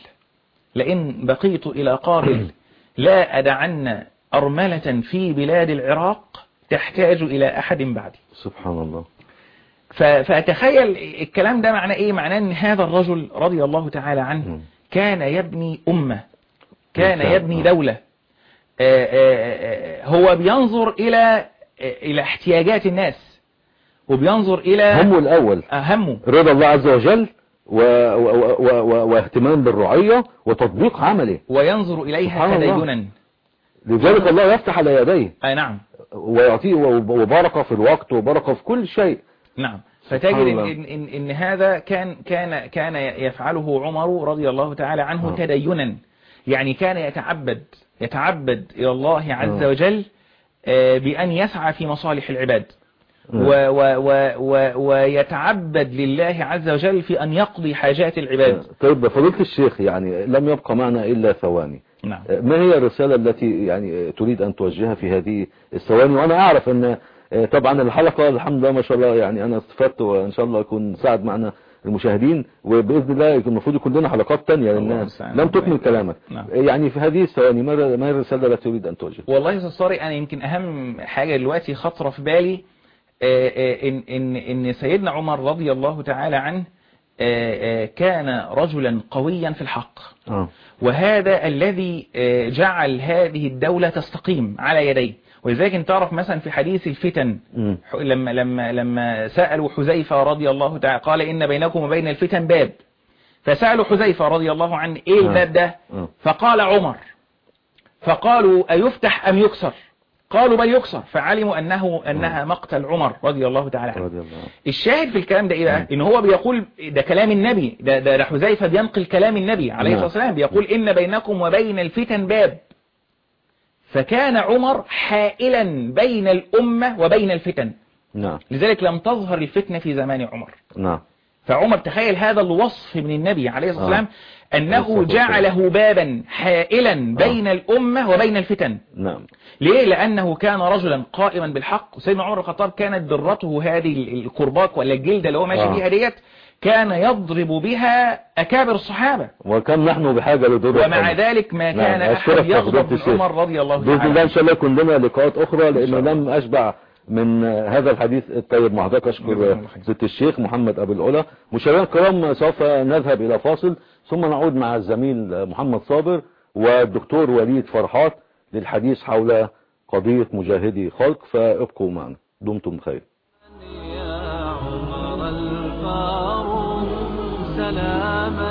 B: لئن بقيت إلى قابل لا أدعن أرملة في بلاد العراق تحتاج إلى أحد بعدي
A: سبحان الله
B: ف- فتخيل الكلام ده معناه إيه معناه أن هذا الرجل رضي الله تعالى عنه
A: مم.
B: كان يبني أمة كان
A: بالفعل،
B: يبني
A: آه.
B: دولة آه، آه، آه، هو بينظر إلى إلى احتياجات الناس وبينظر إلى
A: همه الاول
B: همه
A: رضا الله عز وجل و... و... و... و... واهتمام بالرعية وتطبيق عمله
B: وينظر إليها
A: سبحان الله.
B: تدينا
A: لذلك الله يفتح على يديه
B: أي نعم
A: ويعطيه وبركة في الوقت وبركة في كل شيء
B: نعم
A: سبحان
B: فتجد إن,
A: الله.
B: إن, إن, إن هذا كان كان كان يفعله عمر رضي الله تعالى عنه
A: آه.
B: تدينا يعني كان يتعبد يتعبد إلى الله عز
A: آه.
B: وجل آه، بأن يسعى في مصالح العباد
A: مم.
B: و و و و ويتعبد لله عز وجل في أن يقضي حاجات العباد
A: طيب فضيلة الشيخ يعني لم يبقى معنا إلا ثواني
B: نعم
A: ما هي الرسالة التي يعني تريد أن توجهها في هذه الثواني وأنا أعرف أن طبعا الحلقة الحمد لله ما شاء الله يعني أنا استفدت وإن شاء الله يكون ساعد معنا المشاهدين وبإذن الله يكون المفروض يكون لنا حلقات تانية
B: الله
A: لأن
B: المستعان.
A: لم تكمل كلامك
B: نعم.
A: يعني في هذه الثواني ما ما هي الرسالة التي تريد أن توجهها
B: والله يا أستاذ طارق أنا يمكن أهم حاجة دلوقتي خطرة في بالي آه، آه، إن إن إن سيدنا عمر رضي الله تعالى عنه آه، آه، كان رجلا قويا في الحق
A: آه.
B: وهذا الذي آه، جعل هذه الدولة تستقيم على يديه ولذلك انت تعرف مثلا في حديث الفتن
A: مم.
B: ح- لما لما لما سألوا حذيفة رضي الله تعالى قال إن بينكم وبين الفتن باب فسألوا حذيفة رضي الله عنه إيه
A: آه.
B: الباب ده
A: آه.
B: فقال عمر فقالوا أيفتح أم يكسر قالوا بل يكسر فعلموا أنه أنها مقتل عمر رضي الله تعالى عنه
A: رضي الله عنه.
B: الشاهد في الكلام ده ايه بقى
A: مم.
B: ان هو بيقول ده كلام النبي ده ده, ده حذيفه بينقل كلام النبي عليه
A: نعم.
B: الصلاه والسلام بيقول ان بينكم وبين الفتن باب فكان عمر حائلا بين الامه وبين الفتن
A: نعم
B: لذلك لم تظهر الفتنه في زمان عمر
A: نعم
B: فعمر تخيل هذا الوصف من النبي عليه الصلاه
A: آه.
B: والسلام
A: عليه
B: انه
A: الصلاة
B: جعله بابا حائلا بين الامه وبين الفتن
A: نعم
B: ليه لأنه كان رجلا قائما بالحق وسيدنا عمر الخطاب كانت درته هذه الكرباك ولا الجلدة اللي هو ماشي
A: آه.
B: فيها ديت كان يضرب بها أكابر الصحابة
A: وكم نحن بحاجة لدور
B: ومع
A: القوم.
B: ذلك ما
A: نعم،
B: كان
A: أشكرك
B: أحد
A: يا
B: يغضب
A: فضيلة
B: من
A: الشيخ.
B: عمر رضي الله
A: بإذن الله
B: تعالى
A: إن شاء الله يكون لنا لقاءات أخرى
B: إن شاء
A: لأنه
B: الله.
A: لم أشبع من هذا الحديث الطيب مع حضرتك
B: جزاكم
A: أشكر
B: الله خير.
A: ست الشيخ محمد أبو العلا مشاهدينا الكرام سوف نذهب إلى فاصل ثم نعود مع الزميل محمد صابر والدكتور وليد فرحات للحديث حول قضية مجاهدي خلق فابقوا معنا دمتم بخير
C: يا عمر الفاروق سلاما